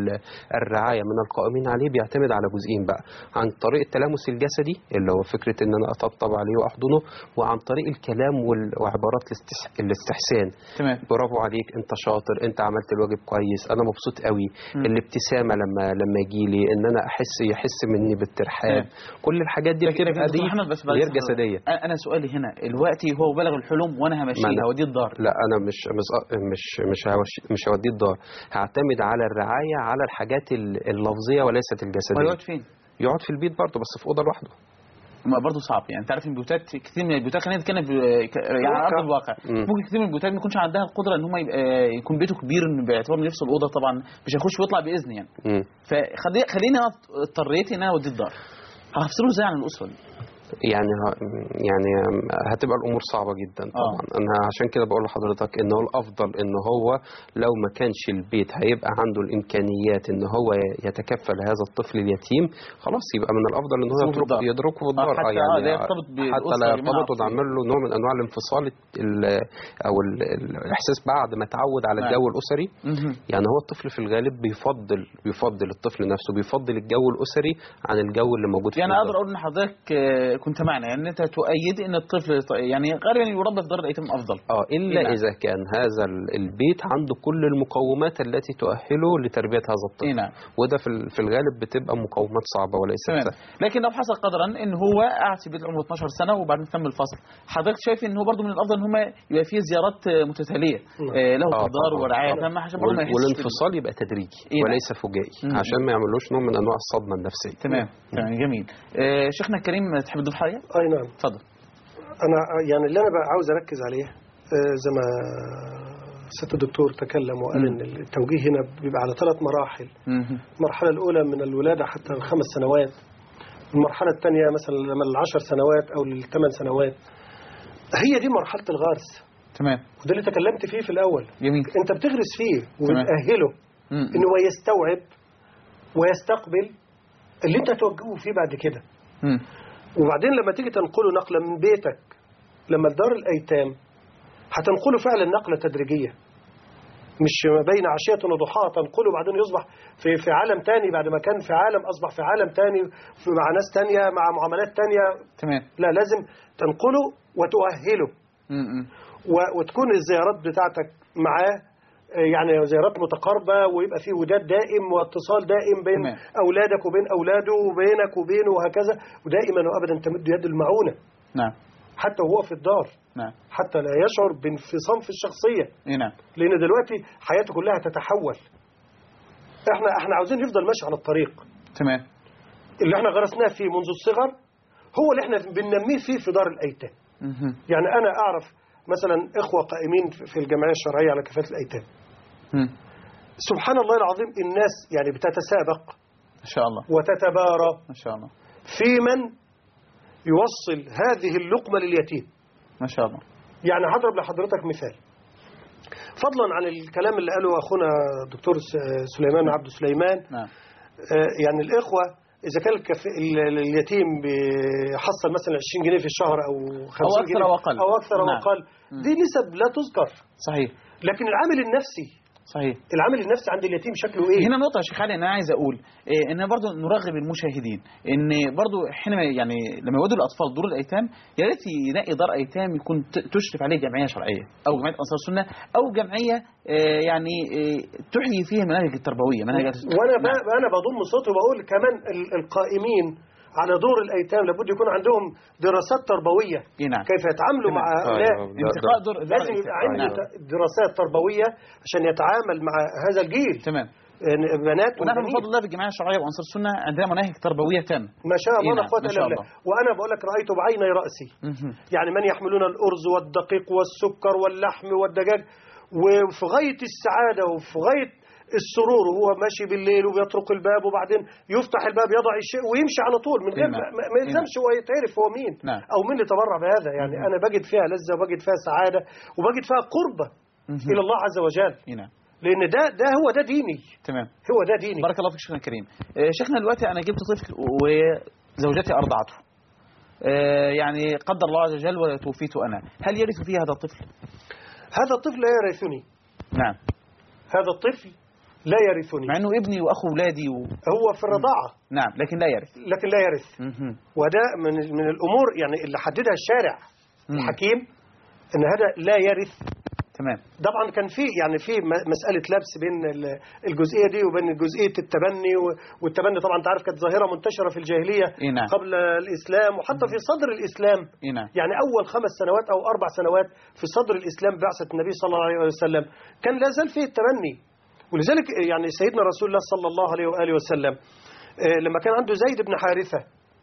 والرعاية من القائمين عليه بيعتمد على جزئين بقى عن طريق التلامس الجسدي اللي هو فكرة إن أنا أطبطب عليه وأحضنه وعن طريق الكلام وال- وعبارات الاستس- الاستحسان تمام برافو عليك أنت شاطر أنت عملت الواجب كويس أنا مبسوط قوي مم. الابتسامة لما لما يجي لي إن أنا أحس يحس مني بالترحاب تمام. كل الحاجات دي لكن لكن بتبقى دكتور دي محمد بس بعد غير إذن حضرتك. جسدية أنا- انا سؤالي هنا دلوقتي هو بلغ الحلم وانا ما همشيه أنا- هوديه الدار لا انا مش مش مش مش هوش- مش هوديه الدار هعتمد على الرعايه على الحاجات ال- اللفظيه وليست هو الجسديه يقعد فين؟ يقعد في البيت برضه بس في اوضه لوحده ما برضه صعب يعني انت عارف ان البيوتات كتير من البيوتات خلينا نتكلم ب- ك- يعني على ارض الواقع مم. ممكن كتير من البيوتات ما يكونش عندها القدره ان هم يبقى يكون بيته كبير إن باعتبار نفس الاوضه طبعا مش هيخش ويطلع باذن يعني مم. فخليني انا اضطريت ان انا اوديه الدار هفصله ازاي عن الاسره دي؟ يعني ه- يعني هتبقى الامور صعبه جدا طبعا انا عشان كده بقول لحضرتك ان هو الافضل ان هو لو ما كانش البيت هيبقى عنده الامكانيات ان هو يتكفل هذا الطفل اليتيم خلاص يبقى من الافضل ان هو يسيبه في يتركه الدار. يتركه في آه، الدار حتى آه، لا يرتبط حتى بالأسرة لا بمعنى يرتبط عاطفي. ونعمل له نوع من انواع الانفصال ال- او ال- الاحساس بعد ما تعود على نعم. الجو الاسري مهم. يعني هو الطفل في الغالب بيفضل بيفضل الطفل نفسه بيفضل الجو الاسري عن الجو اللي موجود في يعني الدار. اقدر اقول ان حضرتك آه، كنت معنا يعني انت تؤيد ان الطفل ط- يعني غالبا يربى في دار الايتام افضل اه الا نعم. اذا كان هذا ال- البيت عنده كل المقومات التي تؤهله لتربيه هذا الطفل اي نعم وده في ال- في الغالب بتبقى مقومات صعبه وليست تمام سهله لكن لو حصل قدرا ان هو قعد في بيت عمره 12 سنه وبعدين تم الفصل حضرتك شايف ان هو برضه من الافضل ان هم يبقى فيه زيارات آه، متتاليه آه، له في آه، الدار طبعاً، ورعايه طبعاً. تامه عشان برضه ما وال- يحسش بال- والانفصال يبقى تدريجي إيه نعم. وليس فجائي مم. عشان ما يعملوش نوع من انواع الصدمه النفسيه تمام تمام جميل آه، شيخنا الكريم تحب تضيف حاجه؟ اي نعم اتفضل انا يعني اللي انا بقى عاوز اركز عليه آه، زي ما سيادة الدكتور تكلم وقال مم. ان التوجيه هنا بيبقى على ثلاث مراحل مهم. المرحلة الأولى من الولادة حتى الخمس سنوات المرحلة الثانية مثلا من العشر سنوات أو للثمان سنوات هي دي مرحلة الغرس تمام وده اللي تكلمت فيه في الأول جميل أنت بتغرس فيه تمام. وبتأهله مم. ان هو يستوعب ويستقبل اللي انت توجهه فيه بعد كده مم. وبعدين لما تيجي تنقله نقلة من بيتك لما لدار الأيتام هتنقله فعلا نقلة تدريجية مش ما بين عشية وضحاها تنقله بعدين يصبح في في عالم تاني بعد ما كان في عالم أصبح في عالم تاني في مع ناس تانية مع معاملات تانية تمام لا لازم تنقله وتؤهله مم. مم. و- وتكون الزيارات بتاعتك معاه آه، يعني زيارات متقاربة ويبقى فيه وداد دائم واتصال دائم بين تمام. أولادك وبين أولاده وبينك وبينه وهكذا ودائما وأبدا تمد يد المعونة نعم حتى وهو في الدار نعم حتى لا يشعر بانفصام في الشخصية إيه نعم لأن دلوقتي حياته كلها تتحول احنا احنا عاوزين نفضل ماشي على الطريق تمام اللي احنا غرسناه فيه منذ الصغر هو اللي احنا بننميه فيه في دار الأيتام مهم. يعني أنا أعرف مثلا إخوة قائمين في الجمعية الشرعية على كفالة الأيتام مم. سبحان الله العظيم الناس يعني بتتسابق ما شاء الله وتتبارى ما شاء الله في من يوصل هذه اللقمة لليتيم ما شاء الله يعني هضرب لحضرتك مثال فضلا عن الكلام اللي قاله أخونا الدكتور س- سليمان عبد سليمان نعم آه، يعني الإخوة إذا كان الكف... ال- ال- اليتيم بيحصل مثلا 20 جنيه في الشهر أو 50 أكثر جنيه أو أقل. أو أكثر أو نعم. أقل دي نسب لا تذكر صحيح لكن العامل النفسي صحيح العامل النفسي عند اليتيم شكله إيه؟ هنا نقطة يا شيخ علي أنا عايز أقول إيه إن برضو نرغب المشاهدين إن برضو حينما يعني لما يودوا الأطفال دور الأيتام يا ريت يلاقي دار أيتام يكون ت- تشرف عليه جمعية شرعية أو جمعية أنصار السنة أو جمعية آه، يعني آه، تحيي فيها المناهج التربوية منهج وانا نعم. ب... انا بضم صوتي وبقول كمان ال- القائمين على دور الايتام لابد يكون عندهم دراسات تربويه إيه نعم كيف يتعاملوا مع آه، هؤلاء لا، انتقاء دور دار لازم يبقى الأيتام. عنده نعم. ت- دراسات تربويه عشان يتعامل مع هذا الجيل تمام يعني بنات ونحن وبنين. بفضل الله في الجمعية الشرعية وأنصار السنة عندنا مناهج تربوية تامة ما شاء الله إيه لا نعم، قوه ما الا شاء بالله الله. وانا بقول لك رايته بعيني راسي مهم. يعني من يحملون الأرز والدقيق والسكر واللحم والدجاج وفي غاية السعادة وفي غاية السرور وهو ماشي بالليل وبيطرق الباب وبعدين يفتح الباب يضع الشيء ويمشي على طول من غير نعم. ما, ما يلزمش هو يتعرف هو مين نعم. أو مين اللي تبرع بهذا يعني أنا بجد فيها لذة وبجد فيها سعادة وبجد فيها قربة مهم. إلى الله عز وجل إيه نعم لأن ده ده هو ده ديني تمام هو ده ديني بارك الله فيك شيخنا الكريم آه، شيخنا دلوقتي انا جبت طفل وزوجتي ارضعته آه، يعني قدر الله عز وجل وتوفيت انا هل يرث فيه هذا الطفل هذا الطفل لا يرثني نعم هذا الطفل لا يرثني مع انه ابني واخو ولادي و... هو في الرضاعة نعم لكن لا يرث لكن لا يرث مهم. وده من من الامور يعني اللي حددها الشارع مم. الحكيم ان هذا لا يرث تمام طبعا كان في يعني في م- مساله لبس بين ال- الجزئيه دي وبين جزئيه التبني و- والتبني طبعا انت عارف كانت ظاهره منتشره في الجاهليه إيه نعم. قبل الاسلام وحتى في صدر الاسلام إيه نعم يعني اول خمس سنوات او اربع سنوات في صدر الاسلام بعثه النبي صلى الله عليه وسلم كان لا زال فيه التبني ولذلك يعني سيدنا رسول الله صلى الله عليه واله وسلم آه، لما كان عنده زيد بن حارثه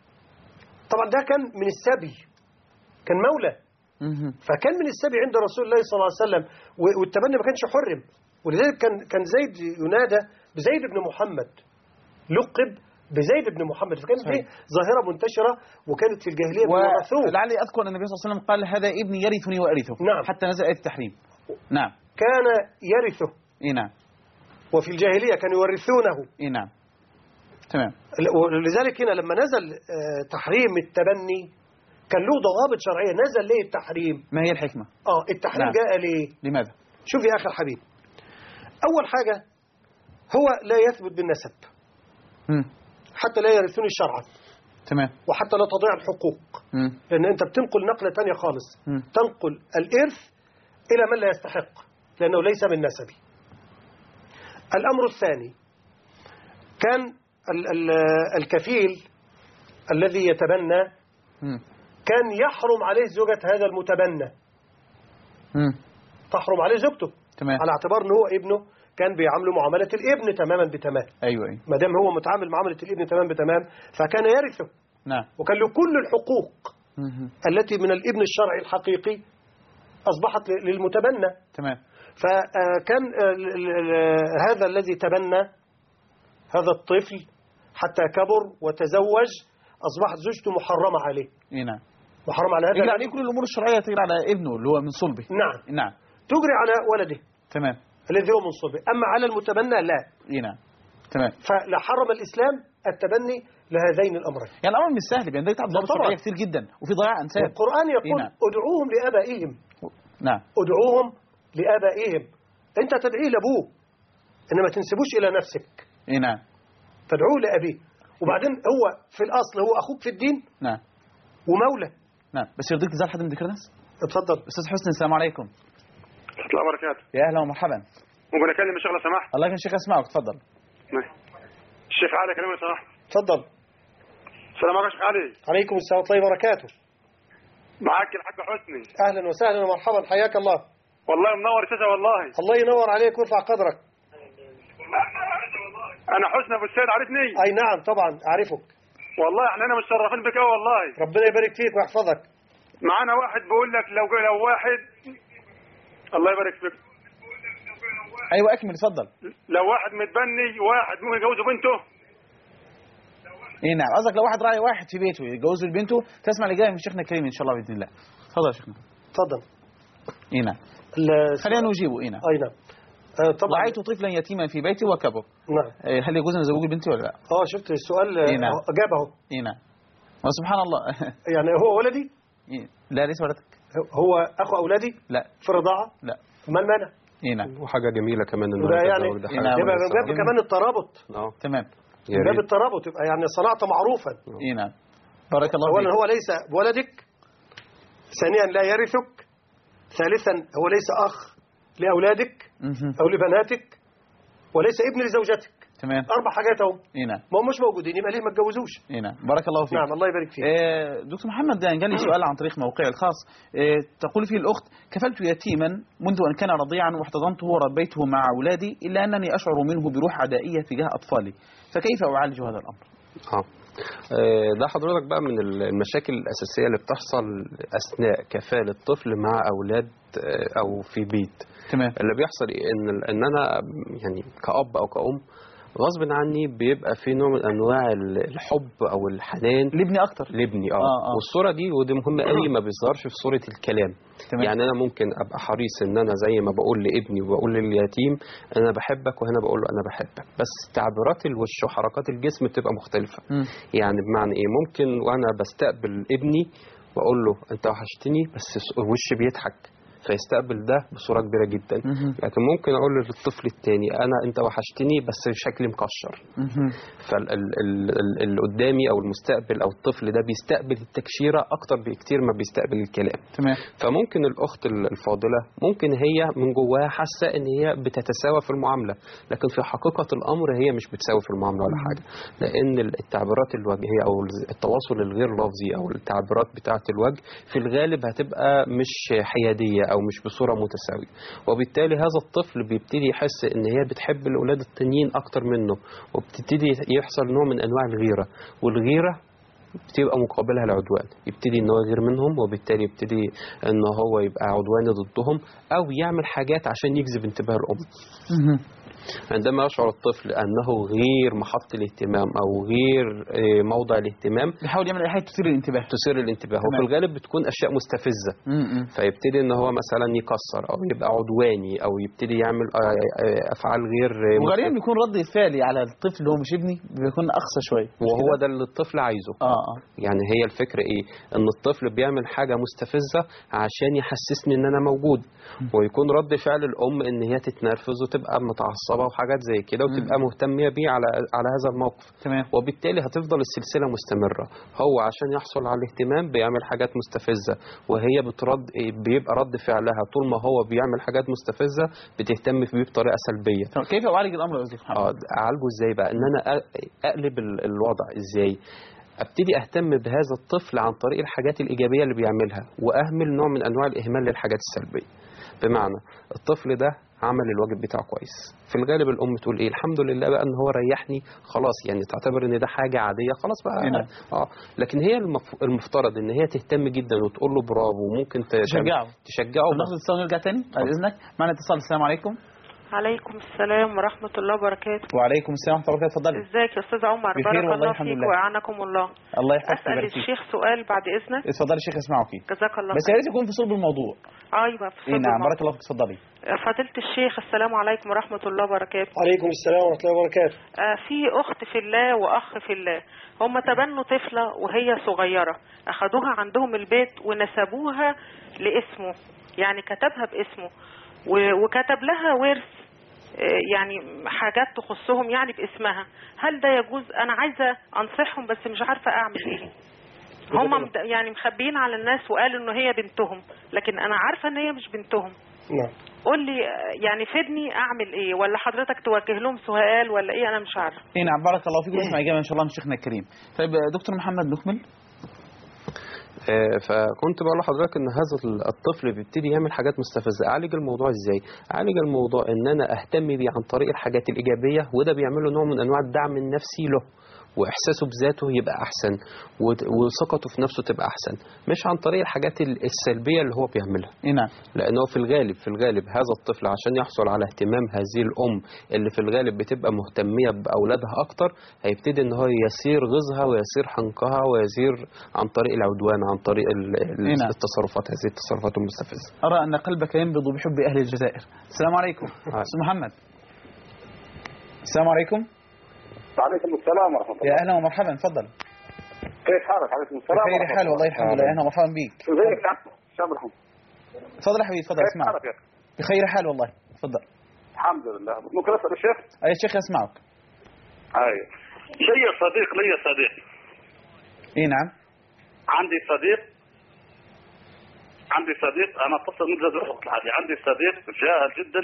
طبعا ده كان من السبي كان مولى مهم. فكان من السبي عند رسول الله صلى الله عليه وسلم و- والتبني ما كانش حرم ولذلك كان كان زيد ينادى بزيد بن محمد لقب بزيد بن محمد فكانت دي صحيح. ظاهره منتشره وكانت في الجاهليه بيورثوه ولعلي اذكر ان النبي صلى الله عليه وسلم قال هذا ابني يرثني وارثه نعم. حتى نزل ايه التحريم نعم كان يرثه اي نعم وفي الجاهليه كانوا يورثونه اي نعم تمام ولذلك هنا لما نزل آه، تحريم التبني كان له ضوابط شرعيه نزل ليه التحريم ما هي الحكمه اه التحريم نعم. جاء ليه لماذا شوف يا اخي الحبيب اول حاجه هو لا يثبت بالنسب مم. حتى لا يرثني شرعا تمام وحتى لا تضيع الحقوق مم. لأن أنت بتنقل نقلة تانية خالص مم. تنقل الإرث إلى من لا يستحق لأنه ليس من نسبي الأمر الثاني كان ال ال الكفيل الذي يتبنى مم. كان يحرم عليه زوجة هذا المتبنى مم. تحرم عليه زوجته تمام على اعتبار أنه هو ابنه كان بيعامله معاملة الابن تماما بتمام ايوه ايوه ما دام هو متعامل معاملة الابن تمام بتمام فكان يرثه نعم وكان له كل الحقوق مهم. التي من الابن الشرعي الحقيقي أصبحت ل- للمتبنى تمام فكان ال- ال- ال- هذا الذي تبنى هذا الطفل حتى كبر وتزوج أصبحت زوجته محرمة عليه اي نعم محرمة على هذا يجري عليه كل الامور الشرعيه تجري على ابنه اللي هو من صلبه نعم نعم تجري على ولده تمام الذي هو من صلبه أما على المتبنى لا اي نعم تمام فلحرم الإسلام التبني لهذين الأمرين يعني الامر مش سهل بيندرج تحت ضوابط طبعا. شرعيه كتير جدا وفي ضياع انساب القرآن يقول نعم. ادعوهم لآبائهم نعم ادعوهم لآبائهم أنت تدعيه لأبوه إنما تنسبوش إلى نفسك اي نعم تدعوه لأبيه وبعدين هو في الأصل هو أخوك في الدين نعم ومولى نعم بس يرضيك تزعل حد من ذكر الناس اتفضل استاذ حسني السلام عليكم ورحمة الله وبركاته يا اهلا ومرحبا ممكن أكلم الشيخ لو سمحت الله يكون شيخ اسمعك تفضل ماشي. الشيخ علي كلمة لو سمحت اتفضل السلام عليكم يا شيخ علي عليكم السلام ورحمة الله وبركاته معاك الحاج حسني أهلا وسهلا ومرحبا حياك الله والله منور أستاذة والله الله ينور عليك ويرفع قدرك أنا حسني أبو السيد عارفني أي نعم طبعا أعرفك والله احنا هنا متشرفين بك أوي والله ربنا يبارك فيك ويحفظك معانا واحد بيقول لك لو لو واحد الله يبارك فيك ايوه اكمل اتفضل لو واحد متبني واحد ممكن يجوز بنته اي نعم قصدك لو واحد راعي واحد في بيته يتجوز بنته تسمع الاجابه من شيخنا الكريم ان شاء الله باذن الله اتفضل يا شيخنا اتفضل اي نعم ال- خلينا نجيبه اي نعم أي نعم آه، طبعا رعيت طفلا يتيما في بيتي وكبر نعم إيه، هل يجوز ان ازوج بنتي ولا لا؟ اه شفت السؤال آه، إي نعم. أجابه اي نعم وسبحان الله يعني هو ولدي إيه. لا ليس ولدك هو أخو أولادي لا في الرضاعة لا ما المانع اي نعم وحاجة جميلة كمان إن يبقى الواحد يعني يتزوج، ده إيه حاجة نعم. يبقى من كويسة. باب كمان الترابط اه تمام يا من باب ريت. الترابط يبقى يعني صنعت معروفا اي نعم بارك الله أولا فيك هو ليس ولدك ثانيا لا يرثك ثالثا هو ليس أخ لأولادك مهم. أو لبناتك وليس ابن لزوجتك تمام أربع حاجات أهو اي نعم ما هم مش موجودين يبقى ليه ما اتجوزوش اي نعم بارك الله فيك نعم الله يبارك فيك آه، دكتور محمد ده جالي سؤال عن طريق موقعي الخاص آه، تقول فيه الأخت كفلت يتيما منذ أن كان رضيعا واحتضنته وربيته مع أولادي إلا أنني أشعر منه بروح عدائية تجاه أطفالي فكيف أعالج هذا الأمر؟ اه آه، ده حضرتك بقى من المشاكل الأساسية اللي بتحصل أثناء كفالة طفل مع أولاد آه، أو في بيت تمام اللي بيحصل إيه؟ إن إن أنا يعني كأب أو كأم غصب عني بيبقى في نوع من أنواع الحب أو الحنان لابني أكتر لابني اه, آه، آه. والصوره دي ودي مهمه قوي ما بيظهرش في صوره الكلام تمام. يعني انا ممكن ابقى حريص ان انا زي ما بقول لابني وبقول لليتيم انا بحبك وهنا بقول له انا بحبك بس تعبيرات الوش وحركات الجسم بتبقى مختلفه مم. يعني بمعنى ايه ممكن وانا بستقبل ابني واقول له انت وحشتني بس الوش بيضحك فيستقبل ده بصوره كبيره جدا مهم. لكن ممكن اقول للطفل التاني انا انت وحشتني بس شكلي مكشر مهم. فاللي قدامي او المستقبل او الطفل ده بيستقبل التكشيره اكتر بكتير ما بيستقبل الكلام تمام فممكن الاخت الفاضله ممكن هي من جواها حاسه ان هي بتتساوى في المعامله لكن في حقيقه الامر هي مش بتساوي في المعامله ولا حاجه لان التعبيرات الوجهيه او التواصل الغير لفظي او التعبيرات بتاعه الوجه في الغالب هتبقى مش حياديه او مش بصوره متساويه وبالتالي هذا الطفل بيبتدي يحس ان هي بتحب الاولاد التانيين اكتر منه وبتبتدي يحصل نوع من انواع الغيره والغيره بتبقى مقابلها العدوان يبتدي ان هو يغير منهم وبالتالي يبتدي ان هو يبقى عدواني ضدهم او يعمل حاجات عشان يجذب انتباه الام مهم. عندما يشعر الطفل انه غير محط الاهتمام او غير آه، موضع الاهتمام بيحاول يعمل أي حاجة تثير الانتباه تثير الانتباه وفي تمام. الغالب بتكون اشياء مستفزه مم. فيبتدي ان هو مثلا يكسر او يبقى عدواني او يبتدي يعمل آه، آه، افعال غير آه، وغالبا بيكون رد فعلي على الطفل اللي هو مش ابني بيكون أقصى شوية مش وهو كده؟ ده اللي الطفل عايزه اه اه يعني هي الفكرة ايه ان الطفل بيعمل حاجة مستفزة عشان يحسسني ان انا موجود ويكون رد فعل الام ان هي تتنرفز وتبقى متعصبة وحاجات زي كده وتبقى مهتمية بيه على على هذا الموقف تمام وبالتالي هتفضل السلسلة مستمرة هو عشان يحصل على الاهتمام بيعمل حاجات مستفزة وهي بترد إيه؟ بيبقى رد فعلها طول ما هو بيعمل حاجات مستفزة بتهتم بيه بطريقة سلبية طب كيف أعالج الأمر يا أستاذ محمد؟ اه اعالجه ازاي بقى ان انا أ- اقلب ال- الوضع ازاي ابتدي اهتم بهذا الطفل عن طريق الحاجات الايجابيه اللي بيعملها واهمل نوع من انواع الاهمال للحاجات السلبيه بمعنى الطفل ده عمل الواجب بتاعه كويس في الغالب الام تقول ايه الحمد لله بقى ان هو ريحني خلاص يعني تعتبر ان ده حاجه عاديه خلاص بقى نعم. اه لكن هي المف- المفترض ان هي تهتم جدا وتقول له برافو وممكن ت- تشجعه. تشجعه طب ناخد اتصال ونرجع تاني بعد إذنك معنا اتصال السلام عليكم عليكم السلام ورحمة الله وبركاته وعليكم السلام ورحمه الله وبركاته اتفضلي ازيك يا استاذ عمر بخير بارك والله الله الحمد فيك لله. واعانكم الله الله يحفظك اسال ويبارك فيك الشيخ سؤال بعد اذنك اتفضلي يا شيخ اسمعك جزاك الله بس يا ريت يكون في صلب الموضوع ايوه في اي صدر نعم الموضوع. بارك الله فيك اتفضلي فضيلة الشيخ السلام عليكم ورحمة الله وبركاته عليكم السلام ورحمة الله وبركاته آه، في أخت في الله وأخ في الله هم تبنوا طفلة وهي صغيرة أخدوها عندهم البيت ونسبوها لاسمه يعني كتبها باسمه و- وكتب لها ورث آه، يعني حاجات تخصهم يعني باسمها هل ده يجوز أنا عايزة أنصحهم بس مش عارفة أعمل إيه هم مد- يعني مخبيين على الناس وقالوا إن هي بنتهم لكن أنا عارفة إن هي مش بنتهم نعم قول لي آه، يعني فدني اعمل ايه ولا حضرتك توجه لهم سؤال ولا ايه انا مش عارفه اي نعم بارك الله فيك ونسمع اجابه ان شاء الله من شيخنا الكريم طيب دكتور محمد نكمل آه، فكنت بقول لحضرتك ان هذا الطفل بيبتدي يعمل حاجات مستفزه اعالج الموضوع ازاي اعالج الموضوع ان انا اهتم بيه عن طريق الحاجات الايجابيه وده بيعمل له نوع من انواع الدعم النفسي له واحساسه بذاته يبقى احسن وت- وثقته في نفسه تبقى احسن مش عن طريق الحاجات ال- السلبيه اللي هو بيعملها اي نعم لانه في الغالب في الغالب هذا الطفل عشان يحصل على اهتمام هذه الام اللي في الغالب بتبقى مهتميه باولادها اكتر هيبتدي ان هو يسير غيظها ويسير حنقها ويسير عن طريق العدوان عن طريق ال- ال- إيه نعم. التصرفات هذه التصرفات المستفزه ارى ان قلبك ينبض بحب اهل الجزائر السلام عليكم استاذ محمد السلام عليكم وعليكم السلام ورحمة الله يا اهلا ومرحبا تفضل كيف حالك عليكم السلام بخير ورحمة حال الله. والله الحمد لله اهلا ومرحبا بك ازيك يا شاب الحمد تفضل يا حبيبي تفضل كيف اسمعك حالك يا أخي؟ بخير حال والله تفضل الحمد لله ممكن اسال الشيخ؟ اي شيخ اسمعك ايوه شيء صديق لي صديق اي نعم عندي صديق عندي صديق انا اتصل من جزء الوقت الحالي عندي صديق جاهل جدا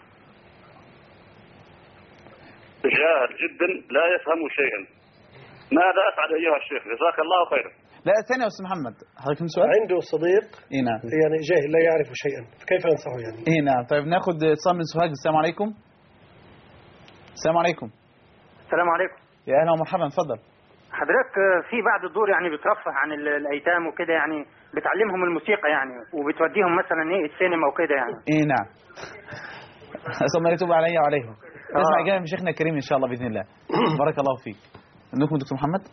جاهل جدا لا يفهم شيئا ماذا افعل ايها الشيخ جزاك الله خيرا لا ثانية يا استاذ محمد حضرتك سؤال عنده صديق اي نعم يعني جاهل لا يعرف شيئا فكيف ينصحه يعني اي نعم طيب ناخد اتصال من سوهاج السلام عليكم السلام عليكم السلام عليكم يا اهلا ومرحبا تفضل حضرتك آه، في بعض الدور يعني بترفه عن ال- الايتام وكده يعني بتعلمهم الموسيقى يعني وبتوديهم مثلا ايه السينما وكده يعني اي نعم ثم يتوب علي وعليهم نسمع آه. اجابه من شيخنا الكريم ان شاء الله باذن الله بارك الله فيك عندكم دكتور محمد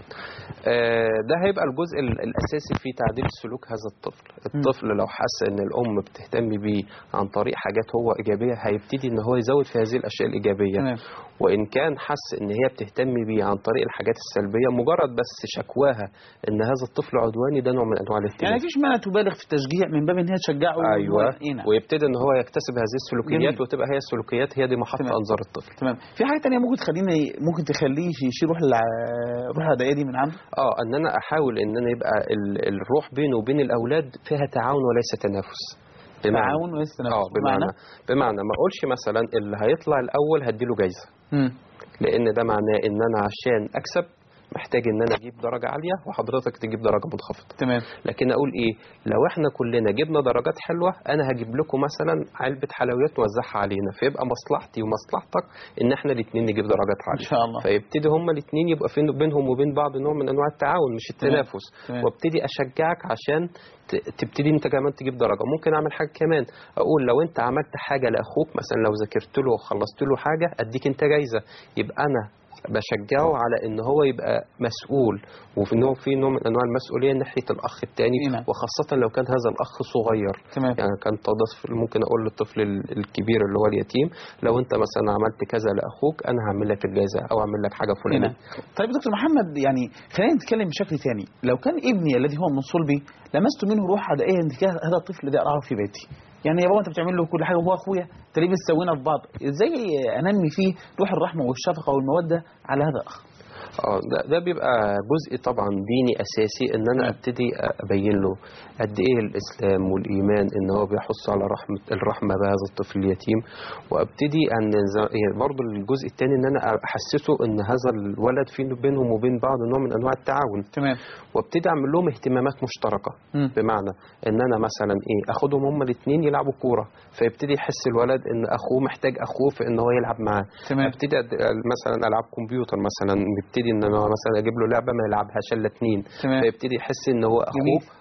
آه، ده هيبقى الجزء ال- الاساسي في تعديل سلوك هذا الطفل الطفل لو حس ان الام بتهتم بيه عن طريق حاجات هو ايجابيه هيبتدي ان هو يزود في هذه الاشياء الايجابيه تمام. وان كان حس ان هي بتهتم بيه عن طريق الحاجات السلبيه مجرد بس شكواها ان هذا الطفل عدواني ده نوع من انواع الاهتمام يعني مفيش مانع تبالغ في التشجيع من باب ان هي تشجعه ايوه إيه نعم. ويبتدي ان هو يكتسب هذه السلوكيات جميل. وتبقى هي السلوكيات هي دي محط انظار الطفل تمام في حاجه تانية ممكن تخليني ممكن تخليه يشيل روح الع... روح الهدايا دي من عنده اه ان انا احاول ان انا يبقى ال- الروح بينه وبين الاولاد فيها تعاون وليس تنافس تعاون وليس تنافس. اه بمعنى بمعنى ما اقولش مثلا اللي هيطلع الاول هديله جايزه مم. لان ده معناه ان انا عشان اكسب محتاج ان انا اجيب درجه عاليه وحضرتك تجيب درجه منخفضه تمام لكن اقول ايه لو احنا كلنا جبنا درجات حلوه انا هجيب لكم مثلا علبه حلويات نوزعها علينا فيبقى مصلحتي ومصلحتك ان احنا الاثنين نجيب درجات عاليه ان شاء الله فيبتدي هما الاثنين يبقى في بينهم وبين بعض نوع من انواع التعاون مش التنافس تمام. وابتدي اشجعك عشان ت- تبتدي انت كمان تجيب درجه ممكن اعمل حاجه كمان اقول لو انت عملت حاجه لاخوك مثلا لو ذاكرت له وخلصت له حاجه اديك انت جايزه يبقى انا بشجعه على ان هو يبقى مسؤول وفي ان هو في نوع من انواع المسؤوليه ناحيه الاخ الثاني وخاصه لو كان هذا الاخ صغير تمام. يعني كان طفل ممكن اقول للطفل ال- الكبير اللي هو اليتيم لو انت مثلا عملت كذا لاخوك انا هعمل لك الجائزه او اعمل لك حاجه فلانيه هنا. طيب دكتور محمد يعني خلينا نتكلم بشكل ثاني لو كان ابني الذي هو من صلبي لمست منه روح عدائيه انت كده هذا الطفل الذي اراه في بيتي يعني يا بابا انت بتعمل له كل حاجه وهو اخويا انت ليه بتسوينا في بعض ازاي انمي فيه روح الرحمه والشفقه والموده على هذا الاخ اه ده, ده بيبقى جزء طبعا ديني اساسي ان انا ابتدي ابين له قد ايه الاسلام والايمان ان هو بيحث على رحمه الرحمه بهذا الطفل اليتيم وابتدي ان ز- يعني برضه الجزء الثاني ان انا احسسه ان هذا الولد في بينهم وبين بعض نوع من انواع التعاون تمام وابتدي اعمل لهم اهتمامات مشتركه مم. بمعنى ان انا مثلا ايه اخدهم هما الاثنين يلعبوا كوره فيبتدي يحس الولد ان اخوه محتاج اخوه في ان هو يلعب معاه تمام. ابتدي أد- مثلا العاب كمبيوتر مثلا نبتدي ان انا مثلا اجيب له لعبه ما يلعبهاش الا اثنين تمام. فيبتدي يحس ان هو اخوه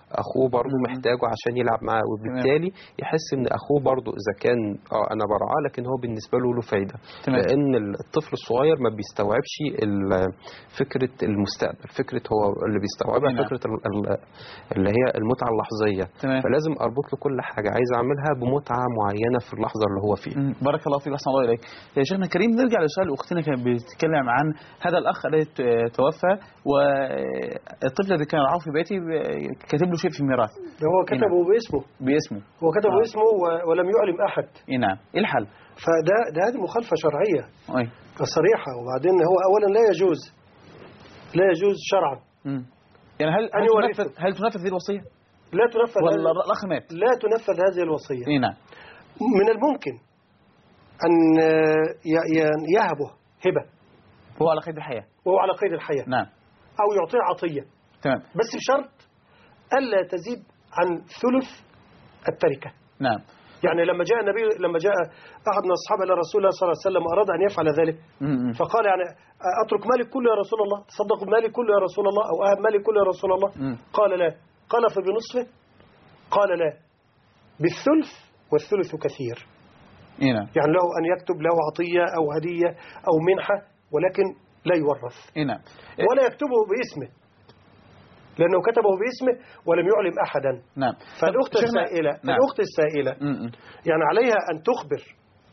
اخوه برضه محتاجه عشان يلعب معاه وبالتالي يحس ان اخوه برضه اذا كان اه انا برعاه لكن هو بالنسبه له له فايده تمام. لان الطفل الصغير ما بيستوعبش ال- فكره المستقبل فكره هو اللي بيستوعبها نعم. فكره ال- ال- اللي هي المتعه اللحظيه تمام. فلازم اربط له كل حاجه عايز اعملها بمتعه معينه في اللحظه اللي هو فيها مم. بارك الله فيك احسن الله اليك يا شيخنا الكريم نرجع لسؤال اختنا كانت بتتكلم عن هذا الاخ الذي ت- توفى والطفل الذي كان يرعاه في بيته ب- كاتب له شيء في الميراث هو كتبه باسمه باسمه هو كتبه آه. باسمه و- ولم يعلم أحد اي نعم ايه الحل؟ فده ده هذه مخالفة شرعية أي. صريحة وبعدين هو أولا لا يجوز لا يجوز شرعا مم. يعني هل أن هل يورثه. تنفذ هل تنفذ هذه الوصيه؟ لا تنفذ ولا هذه- الاخ مات؟ لا تنفذ هذه الوصية اي نعم من الممكن أن ي- ي- يهبه هبة هو على قيد الحياه وهو على قيد الحياة نعم أو يعطيه عطية تمام بس بشرط ألا تزيد عن ثلث التركة نعم يعني لما جاء النبي لما جاء أحد من أصحاب إلى رسول الله صلى الله عليه وسلم وأراد أن يفعل ذلك مم. فقال يعني أترك مالي كله يا رسول الله تصدق بمالي كله يا رسول الله أو أهب مالي كله يا رسول الله مم. قال لا قال فبنصفه قال لا بالثلث والثلث كثير اي نعم يعني له أن يكتب له عطية أو هدية أو منحة ولكن لا يورث اي نعم ولا يكتبه باسمه لأنه كتبه باسمه ولم يعلم أحدا نعم فالأخت طب شيخنا- السائلة نعم. الأخت السائلة مم. يعني عليها أن تخبر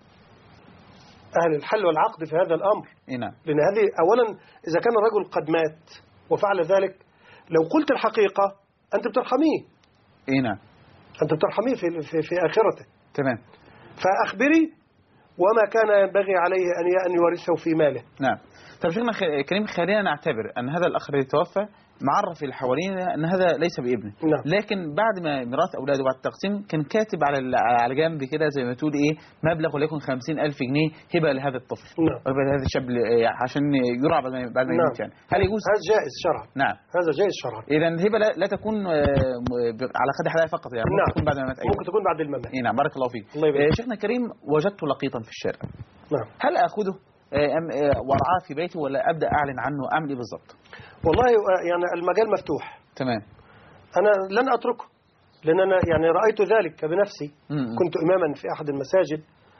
أهل الحل والعقد في هذا الأمر اي نعم لأن هذه أولا إذا كان الرجل قد مات وفعل ذلك لو قلت الحقيقة أنت بترحميه اي نعم أنت بترحميه في, في, في آخرته تمام فأخبري وما كان ينبغي عليه أن ي- أن يورثه في ماله نعم طب شيخنا خ- كريم خلينا نعتبر ان هذا الاخ الذي توفى معرف اللي حوالينا ان هذا ليس بابنه نعم. لكن بعد ما ميراث اولاده بعد التقسيم كان كاتب على ال- على جنب كده زي ما تقول ايه مبلغ وليكن 50000 جنيه هبه لهذا الطفل نعم. هبه لهذا الشاب ل- إيه، عشان يرعى بعد ما بعد ما نعم. يموت يعني هل يجوز هذا جائز شرعا نعم هذا جائز شرعا اذا الهبه لا, لا تكون آه، م- ب- على قدر حدها فقط يعني ممكن نعم. تكون بعد ما مات أيضا. ممكن تكون بعد الممات اي نعم بارك الله فيك الله يبارك آه، شيخنا كريم وجدت لقيطا في الشارع نعم هل اخذه آه، ام آه، وارعاه في بيتي ولا ابدا اعلن عنه اعمل ايه بالظبط والله آه، يعني المجال مفتوح تمام أنا لن أتركه لأن أنا يعني رأيت ذلك بنفسي مم. كنت إماما في أحد المساجد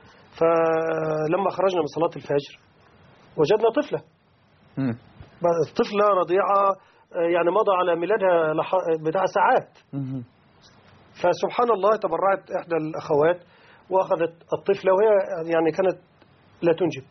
فلما خرجنا من صلاة الفجر وجدنا طفلة مم. طفلة رضيعة آه، يعني مضى على ميلادها لح- بتاع ساعات مم. فسبحان الله تبرعت إحدى الأخوات وأخذت الطفلة وهي يعني كانت لا تنجب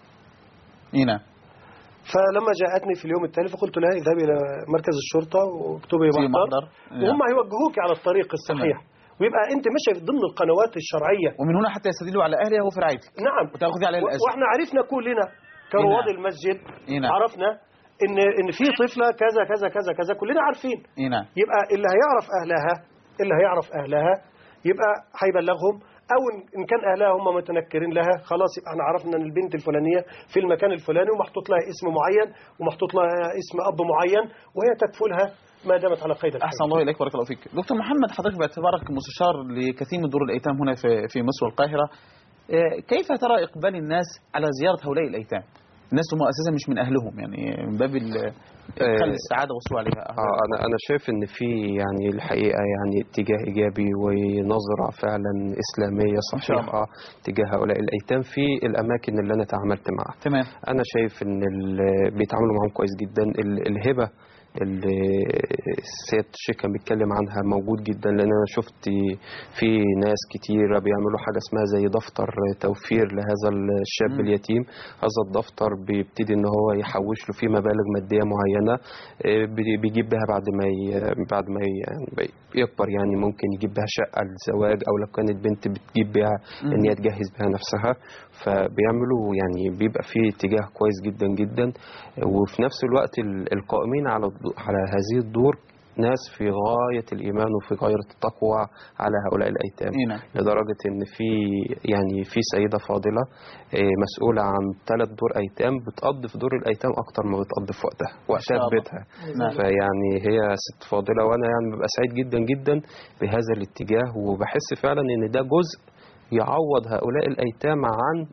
اي نعم فلما جاءتني في اليوم التالي فقلت لها اذهبي إلى مركز الشرطة واكتبي في محضر محضر. نعم. وهم هيوجهوك على الطريق الصحيح ويبقى أنت ماشي ضمن القنوات الشرعية ومن هنا حتى يستدلوا على اهلها وفي رعايتك نعم وتاخذي عليها و- الاجر واحنا عرفنا كلنا كرواد نعم. المسجد إي نعم. عرفنا ان ان في طفله كذا كذا كذا كذا كلنا عارفين اي نعم يبقى اللي هيعرف اهلها اللي هيعرف اهلها يبقى هيبلغهم او إن- ان كان اهلها هم متنكرين لها خلاص يبقى احنا عرفنا ان البنت الفلانيه في المكان الفلاني ومحطوط لها اسم معين ومحطوط لها اسم اب معين وهي تكفلها ما دامت على قيد الحياه احسن الله اليك بارك الله فيك دكتور محمد حضرتك باعتبارك مستشار لكثير من دور الايتام هنا في في مصر والقاهره آه، كيف ترى اقبال الناس على زياره هؤلاء الايتام الناس هم اساسا مش من اهلهم يعني من باب ال- ادخال السعاده والسوء عليها اه انا انا شايف ان في يعني الحقيقه يعني اتجاه ايجابي ونظره فعلا اسلاميه شاء الله. صحيحه تجاه هؤلاء الايتام في الاماكن اللي انا تعاملت معها تمام انا شايف ان ال- بيتعاملوا معاهم كويس جدا ال- الهبه اللي سيادة الشيخ كان بيتكلم عنها موجود جدا لان انا شفت في ناس كتيرة بيعملوا حاجة اسمها زي دفتر توفير لهذا الشاب مم. اليتيم هذا الدفتر بيبتدي ان هو يحوش له فيه مبالغ مادية معينة آه، بي- بيجيب بها بعد ما ي- بعد ما ي- يعني يكبر يعني ممكن يجيب بها شقة للزواج او لو كانت بنت بتجيب بها ان هي تجهز بها نفسها فبيعملوا يعني بيبقى فيه اتجاه كويس جدا جدا وفي نفس الوقت ال- القائمين على الد- على هذه الدور ناس في غاية الإيمان وفي غاية التقوى على هؤلاء الأيتام اي نعم لدرجة إن في يعني في سيدة فاضلة آه، مسؤولة عن ثلاث دور أيتام بتقضي في دور الأيتام أكتر ما بتقضي في وقتها وقتها شاء في الله. بيتها نعم. فيعني هي ست فاضلة وأنا يعني ببقى سعيد جدا جدا بهذا الاتجاه وبحس فعلا إن ده جزء يعوض هؤلاء الأيتام عن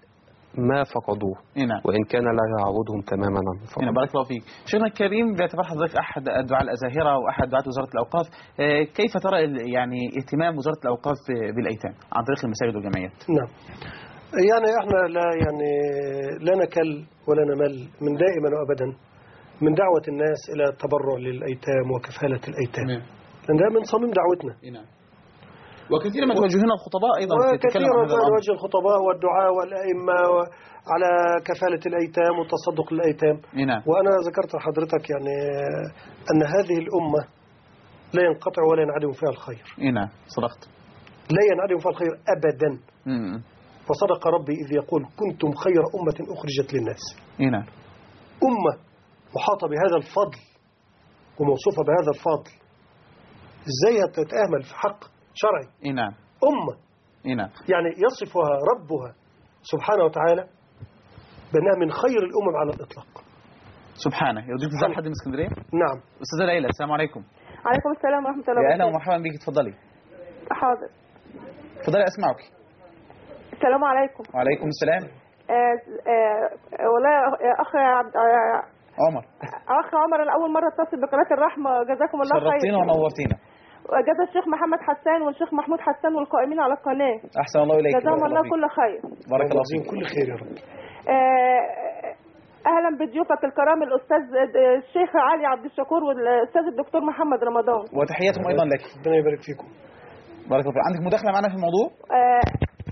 ما فقدوه نعم وإن كان لا يعوضهم تماما عن هنا فقدوه بارك الله فيك شيخنا الكريم باعتبار حضرتك احد الدعاء الازاهره واحد دعاه وزاره الاوقاف آه، كيف ترى ال- يعني اهتمام وزاره الاوقاف بالايتام عن طريق المساجد والجمعيات نعم يعني احنا لا يعني لا نكل ولا نمل من دائما وابدا من دعوة الناس إلى التبرع للأيتام وكفالة الأيتام لأن ده من صميم دعوتنا نعم وكثيرا ما توجهون الخطباء ايضا تتكلم وكثيرا عن هذا ما الامر نوجه الخطباء والدعاء والأئمة على كفالة الأيتام والتصدق للأيتام نعم وأنا ذكرت لحضرتك يعني أن هذه الأمة لا ينقطع ولا ينعدم فيها الخير نعم صدقت لا ينعدم فيها الخير أبدا مم. وصدق ربي إذ يقول كنتم خير أمة أخرجت للناس نعم أمة محاطة بهذا الفضل وموصوفة بهذا الفضل إزاي تتأهمل في حق شرعي نعم أمة نعم يعني يصفها ربها سبحانه وتعالى بأنها من خير الأمم على الإطلاق سبحانه يرجوك تزال حد من اسكندريه نعم استاذه ليلى السلام عليكم عليكم السلام ورحمة الله يا اهلا وبركاته ومرحبا بك تفضلي حاضر تفضلي اسمعك السلام عليكم وعليكم السلام آه آه والله يا أخ عبد آه عمر أخ عمر أنا أول مرة أتصل بقناة الرحمة جزاكم الله خير شرفتينا ونورتينا جزا الشيخ محمد حسان والشيخ محمود حسان والقائمين على القناة احسن الله اليك جزاهم بارك الله فيك. كل خير بارك الله عظيم فيك كل خير يا رب آه، أهلا بضيوفك الكرام الأستاذ الشيخ علي عبد الشكور والأستاذ الدكتور محمد رمضان وتحياتهم ايضا لك ربنا يبارك فيكم بارك الله فيك عندك مداخله معنا في الموضوع آه،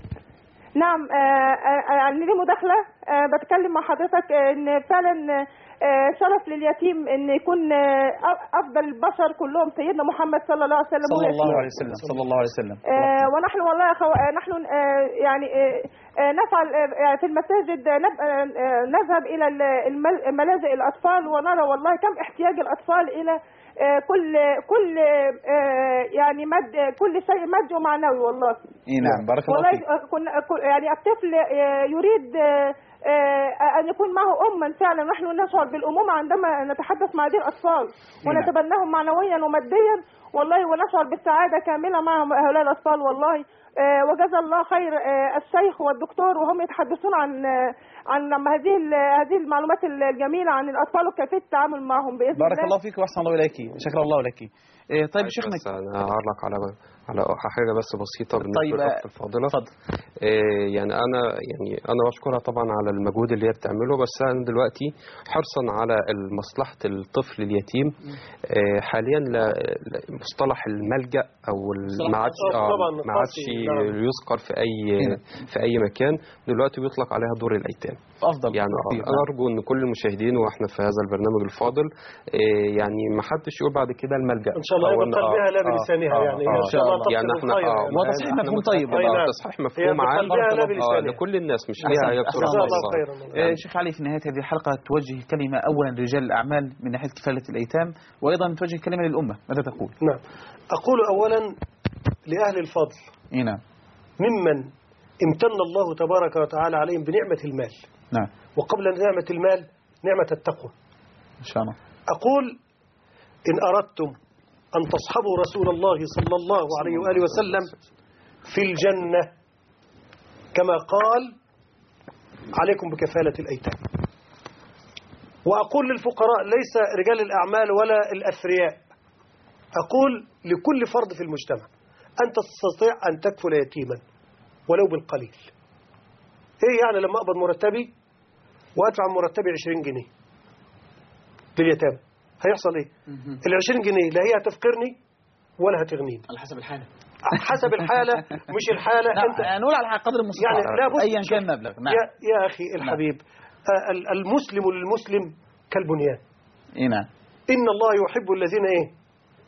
نعم آه، آه، آه، لي مداخلة آه، بتكلم مع حضرتك آه، ان فعلا آه، شرف لليتيم ان يكون آه، افضل البشر كلهم سيدنا محمد صلى الله عليه وسلم هو صلى الله يتيم. عليه وسلم صلى الله عليه وسلم آه، ونحن والله يا أخو... آه، نحن آه، يعني آه، آه، نفعل آه، في المساجد آه، نب- آه، آه، نذهب إلى ال- المل- ملاجئ الأطفال ونرى والله كم احتياج الأطفال إلى آه، كل كل آه، يعني مد كل شيء مادي ومعنوي والله اي نعم بارك الله والله فيك آه، كنا كل- يعني الطفل آه، يريد آه، آه، أن يكون معه أما فعلا نحن نشعر بالأمومة عندما نتحدث مع هذه الأطفال نعم. ونتبناهم معنويا وماديا والله ونشعر بالسعادة كاملة مع هؤلاء الأطفال والله آه، وجزا الله خير آه، الشيخ والدكتور وهم يتحدثون عن آه، عن لما هذه ال- هذه المعلومات الجميلة عن الأطفال وكيفية التعامل معهم بإذن بارك الله الله فيك واحسن الله اليك شكر الله لك إيه، طيب شيخنا بس انا هعرض على على حاجه بس بسيطه بالنسبه طيب، للاخت الفاضله اتفضل إيه يعني انا يعني انا بشكرها طبعا على المجهود اللي هي بتعمله بس انا دلوقتي حرصا على مصلحه الطفل اليتيم إيه حاليا لا- لا- مصطلح الملجا او ال- ما عادش آه، آه، طبعاً ما عادش قاسي، نعم. يذكر في اي هنا. في اي مكان دلوقتي بيطلق عليها دور الايتام افضل يعني آه، كثير. انا ارجو ان كل المشاهدين واحنا في هذا البرنامج الفاضل إيه يعني ما حدش يقول بعد كده الملجا إن شاء الله أو يبقى إن- قلبها لا آه، بلسانها آه، يعني آه، إن شاء الله آه، يعني تقصد احنا الخير اه يعني. هو تصحيح إحنا مفهوم متفق- طيب. أي آه، نعم. تصحيح هي مفهوم عام بقلبها لا آه، بلسانها. لكل الناس مش أحسن- ليها هي أحسن بصورة جزاه الله الله خاصة. خيرا إيه، شيخ علي في نهاية هذه الحلقة توجه كلمة أولا لرجال الأعمال من ناحية كفالة الأيتام وأيضا توجه كلمة للأمة ماذا تقول؟ نعم أقول أولا لأهل الفضل إي نعم ممن امتن الله تبارك وتعالى عليهم بنعمة المال نعم وقبل نعمة المال نعمة التقوى إن شاء الله أقول إن أردتم أن تصحبوا رسول الله صلى الله عليه وآله وسلم في الجنة كما قال عليكم بكفالة الأيتام وأقول للفقراء ليس رجال الأعمال ولا الأثرياء أقول لكل فرد في المجتمع أنت تستطيع أن تكفل يتيما ولو بالقليل إيه يعني لما أقبض مرتبي وأدفع من مرتبي 20 جنيه لليتامى هيحصل إيه ال 20 جنيه لا هي هتفقرني ولا هتغنيني على حسب الحالة حسب الحالة مش الحالة نعم أنت نقول على قدر المستطاع يعني لا بص أيا شوف، كان المبلغ نعم يا, يا أخي الحبيب آه، ال- المسلم للمسلم كالبنيان إي نعم إن الله يحب الذين إيه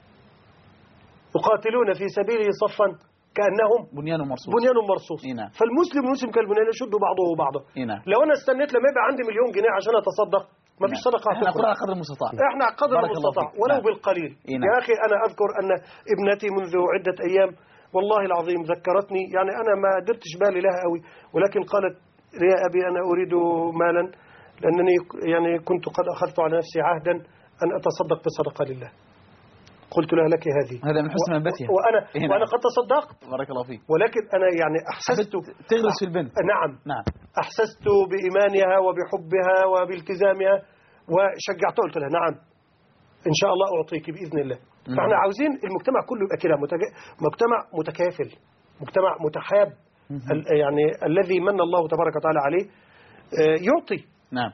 يقاتلون في سبيله صفا كأنهم بنيان مرصوص بنيان مرصوص إي نعم فالمسلم والمسلم كالبنيان يشد بعضه بعضا إي نعم لو أنا استنيت لما يبقى عندي مليون جنيه عشان أتصدق ما فيش صدقة احنا هتخرج. نقول على قدر المستطاع احنا على قدر بارك الله المستطاع فيك. ولو نعم. بالقليل إي نعم. يا اخي انا اذكر ان ابنتي منذ عده ايام والله العظيم ذكرتني يعني انا ما درتش بالي لها قوي ولكن قالت يا ابي انا اريد مالا لانني يعني كنت قد اخذت على نفسي عهدا ان اتصدق بصدقه لله قلت لها لك هذه هذا من حسن منبتها وأنا إيه نعم. وأنا قد تصدقت بارك الله فيك ولكن أنا يعني أحسست تغرس في البنت نعم نعم أحسست بإيمانها وبحبها وبالتزامها وشجعتها قلت لها نعم إن شاء الله أعطيك بإذن الله مم. فإحنا عاوزين المجتمع كله يبقى كده متج- مجتمع متكافل مجتمع متحاب ال- يعني الذي من الله تبارك وتعالى عليه آه، يعطي نعم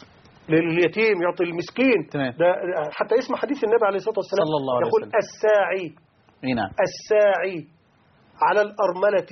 لليتيم يعطي المسكين تمام. ده حتى اسم حديث النبي عليه الصلاة والسلام صلى الله عليه يقول وسلم. الساعي اي نعم الساعي على الأرملة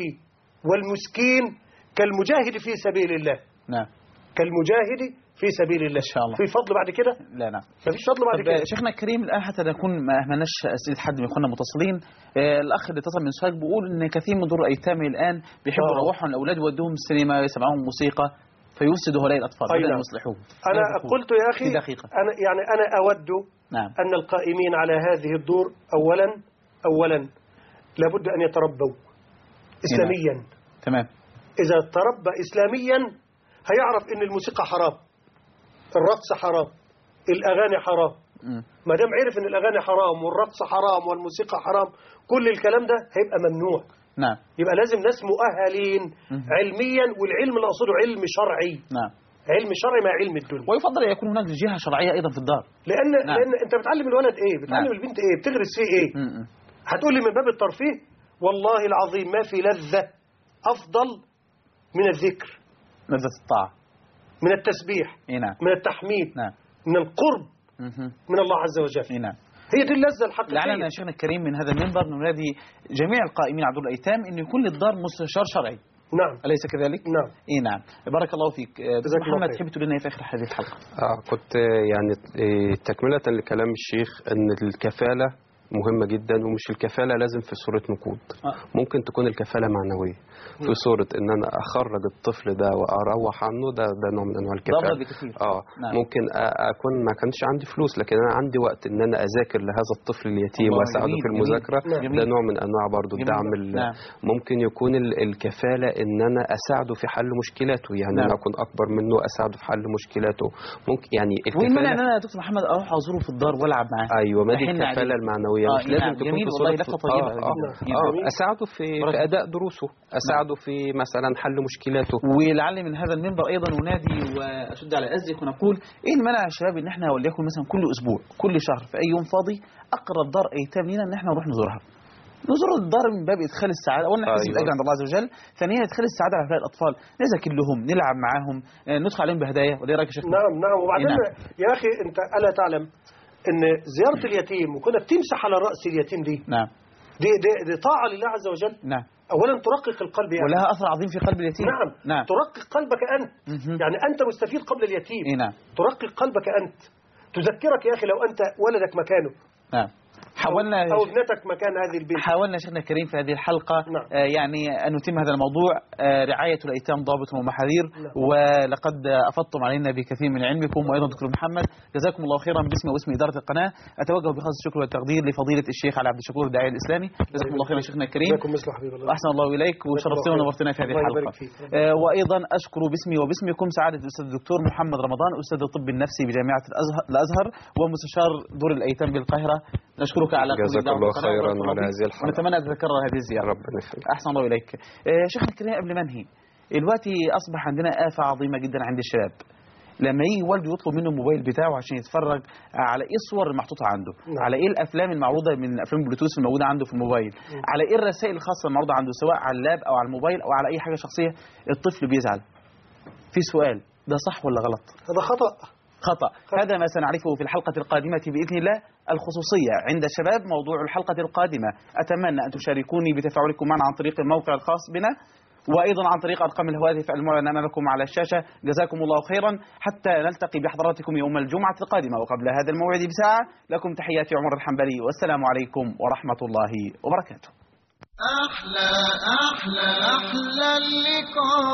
والمسكين كالمجاهد في سبيل الله نعم كالمجاهد في سبيل الله إن شاء الله. في فضل بعد كده لا نعم مفيش فضل بعد طب كده شيخنا الكريم الان حتى نكون ما اهملناش اسئله حد من اخواننا المتصلين آه، الاخ اللي اتصل من سوهاج بيقول ان كثير من دور الايتام الان بيحبوا آه. يروحوا الاولاد يودوهم السينما يسمعوهم موسيقى فيفسدوا هؤلاء الاطفال أي بدل نعم. أن يصلحوه أنا ماذا تقول؟ قلت يا أخي في دقيقه أنا يعني أنا أود نعم أن القائمين على هذه الدور أولا أولا لابد أن يتربوا إسلاميا تمام إذا تربى إسلاميا هيعرف إن الموسيقى حرام الرقص حرام الأغاني حرام مم. ما دام عرف إن الأغاني حرام والرقص حرام والموسيقى حرام كل الكلام ده هيبقى ممنوع نعم يبقى لازم ناس مؤهلين مم. علميا والعلم اللي أقصده علم شرعي نعم علم شرعي مع علم الدنيا ويفضل ان يكون هناك جهه شرعيه ايضا في الدار لأن نعم. لأن أنت بتعلم الولد إيه بتعلم نعم. البنت إيه بتغرس فيه إيه مم. مم. هتقول لي من باب الترفيه والله العظيم ما في لذة أفضل من الذكر لذة الطاعه من التسبيح اي نعم من التحميد نعم من القرب مهم. من الله عز وجل اي نعم هي دي اللذة الحقيقية لعلنا يا شيخنا الكريم من هذا المنبر ننادي جميع القائمين على دور الايتام ان يكون للدار مستشار شرعي نعم اليس كذلك؟ نعم اي نعم بارك الله فيك آه، دكتور جزاك الله محمد خير. تحب تقول لنا إيه في اخر هذه الحلقه آه كنت آه، يعني آه، تكملة لكلام الشيخ أن الكفالة مهمة جدا ومش الكفالة لازم في صورة نقود آه. ممكن تكون الكفالة معنوية في صورة ان انا اخرج الطفل ده واروح عنه ده ده نوع من انواع ضرر الكفالة بكثير اه نعم. ممكن أ- اكون ما كانش عندي فلوس لكن انا عندي وقت ان انا اذاكر لهذا الطفل اليتيم الله، واساعده جميل، في المذاكرة جميل، جميل. ده نوع من انواع برضو جميل. الدعم ال- نعم. ممكن يكون ال- الكفالة ان انا اساعده في حل مشكلاته يعني نعم. انا اكون اكبر منه اساعده في حل مشكلاته ممكن يعني وين مانع ان الكفالة انا يا دكتور محمد اروح ازوره في الدار والعب معاه ايوه ما دي أحن عليه. الكفاله المعنويه آه، مش لازم نعم، تكون جميل في والله صورة- لفتة طيبة آه، جدا. آه، جدا. آه، اساعده في, بركة. في اداء دروسه اساعده في مثلا حل مشكلاته ولعل من هذا المنبر ايضا انادي واشد على ازك ونقول ايه المانع يا شباب ان احنا وليكن مثلا كل اسبوع كل شهر في اي يوم فاضي اقرب دار ايتام لنا ان احنا نروح نزورها نزور الدار من باب ادخال السعاده اولا نحتسب أيوة. الاجر عند الله عز وجل ثانيا ادخال السعاده على هؤلاء الاطفال نذاكر لهم نلعب معاهم آه، ندخل عليهم بهدايا ولا إيه رايك يا شيخ نعم نعم وبعدين نعم. يا أخي أنت ألا تعلم أن زيارة اليتيم وكنا بتمسح على رأس اليتيم دي نعم دي, دي, دي طاعة لله عز وجل نعم أولا ترقق القلب يعني ولها اثر عظيم في قلب اليتيم نعم نعم ترقق قلبك أنت مهم. يعني أنت مستفيد قبل اليتيم اي نعم ترقق قلبك أنت تذكرك يا أخي لو أنت ولدك مكانه نعم حاولنا أو ابنتك مكان هذه البنت حاولنا شيخنا الكريم في هذه الحلقة نعم. آه، يعني أن نتم هذا الموضوع آه، رعاية الأيتام ضابط ومحاذير نعم. ولقد آه، أفضتم علينا بكثير من علمكم وأيضا دكتور محمد جزاكم الله خيرا باسم واسم إدارة القناة أتوجه بخاص الشكر والتقدير لفضيلة الشيخ علي عبد الشكور الداعية الإسلامي جزاكم الله خيرا شيخنا الكريم جزاكم مثل حبيب الله وأحسن الله إليك وشرفتنا خير. ونورتنا في هذه الله الحلقة يبارك فيك. آه، وأيضا أشكر باسمي وباسمكم سعادة الأستاذ الدكتور محمد رمضان أستاذ الطب النفسي بجامعة الأزهر, الأزهر ومستشار دور الأيتام بالقاهرة نشكرك على قبول جزاك دعوة الله القناة خيراً وبارك الله على فيك. هذه الحلقة. ونتمنى أن تتكرر هذه الزيارة ربنا يخليك أحسن الله إليك آه، شيخنا الكريم قبل ما انهي دلوقتي أصبح عندنا آفة عظيمة جدا عند الشباب لما يجي والده يطلب منه الموبايل بتاعه عشان يتفرج على ايه الصور المحطوطه عنده نعم. على ايه الافلام المعروضه من افلام البلوتوث الموجوده عنده في الموبايل على ايه الرسائل الخاصه المعروضه عنده سواء على اللاب او على الموبايل او على اي حاجه شخصيه الطفل بيزعل في سؤال ده صح ولا غلط هذا خطأ خطأ هذا ما سنعرفه في الحلقة القادمة بإذن الله الخصوصية عند الشباب موضوع الحلقة القادمة أتمنى أن تشاركوني بتفاعلكم معنا عن طريق الموقع الخاص بنا وأيضا عن طريق أرقام الهواتف المعلنة أمامكم على الشاشة جزاكم الله خيرا حتى نلتقي بحضراتكم يوم الجمعة القادمة وقبل هذا الموعد بساعة لكم تحياتي عمر الحنبلي والسلام عليكم ورحمة الله وبركاته أحلى أحلى أحلى اللقاء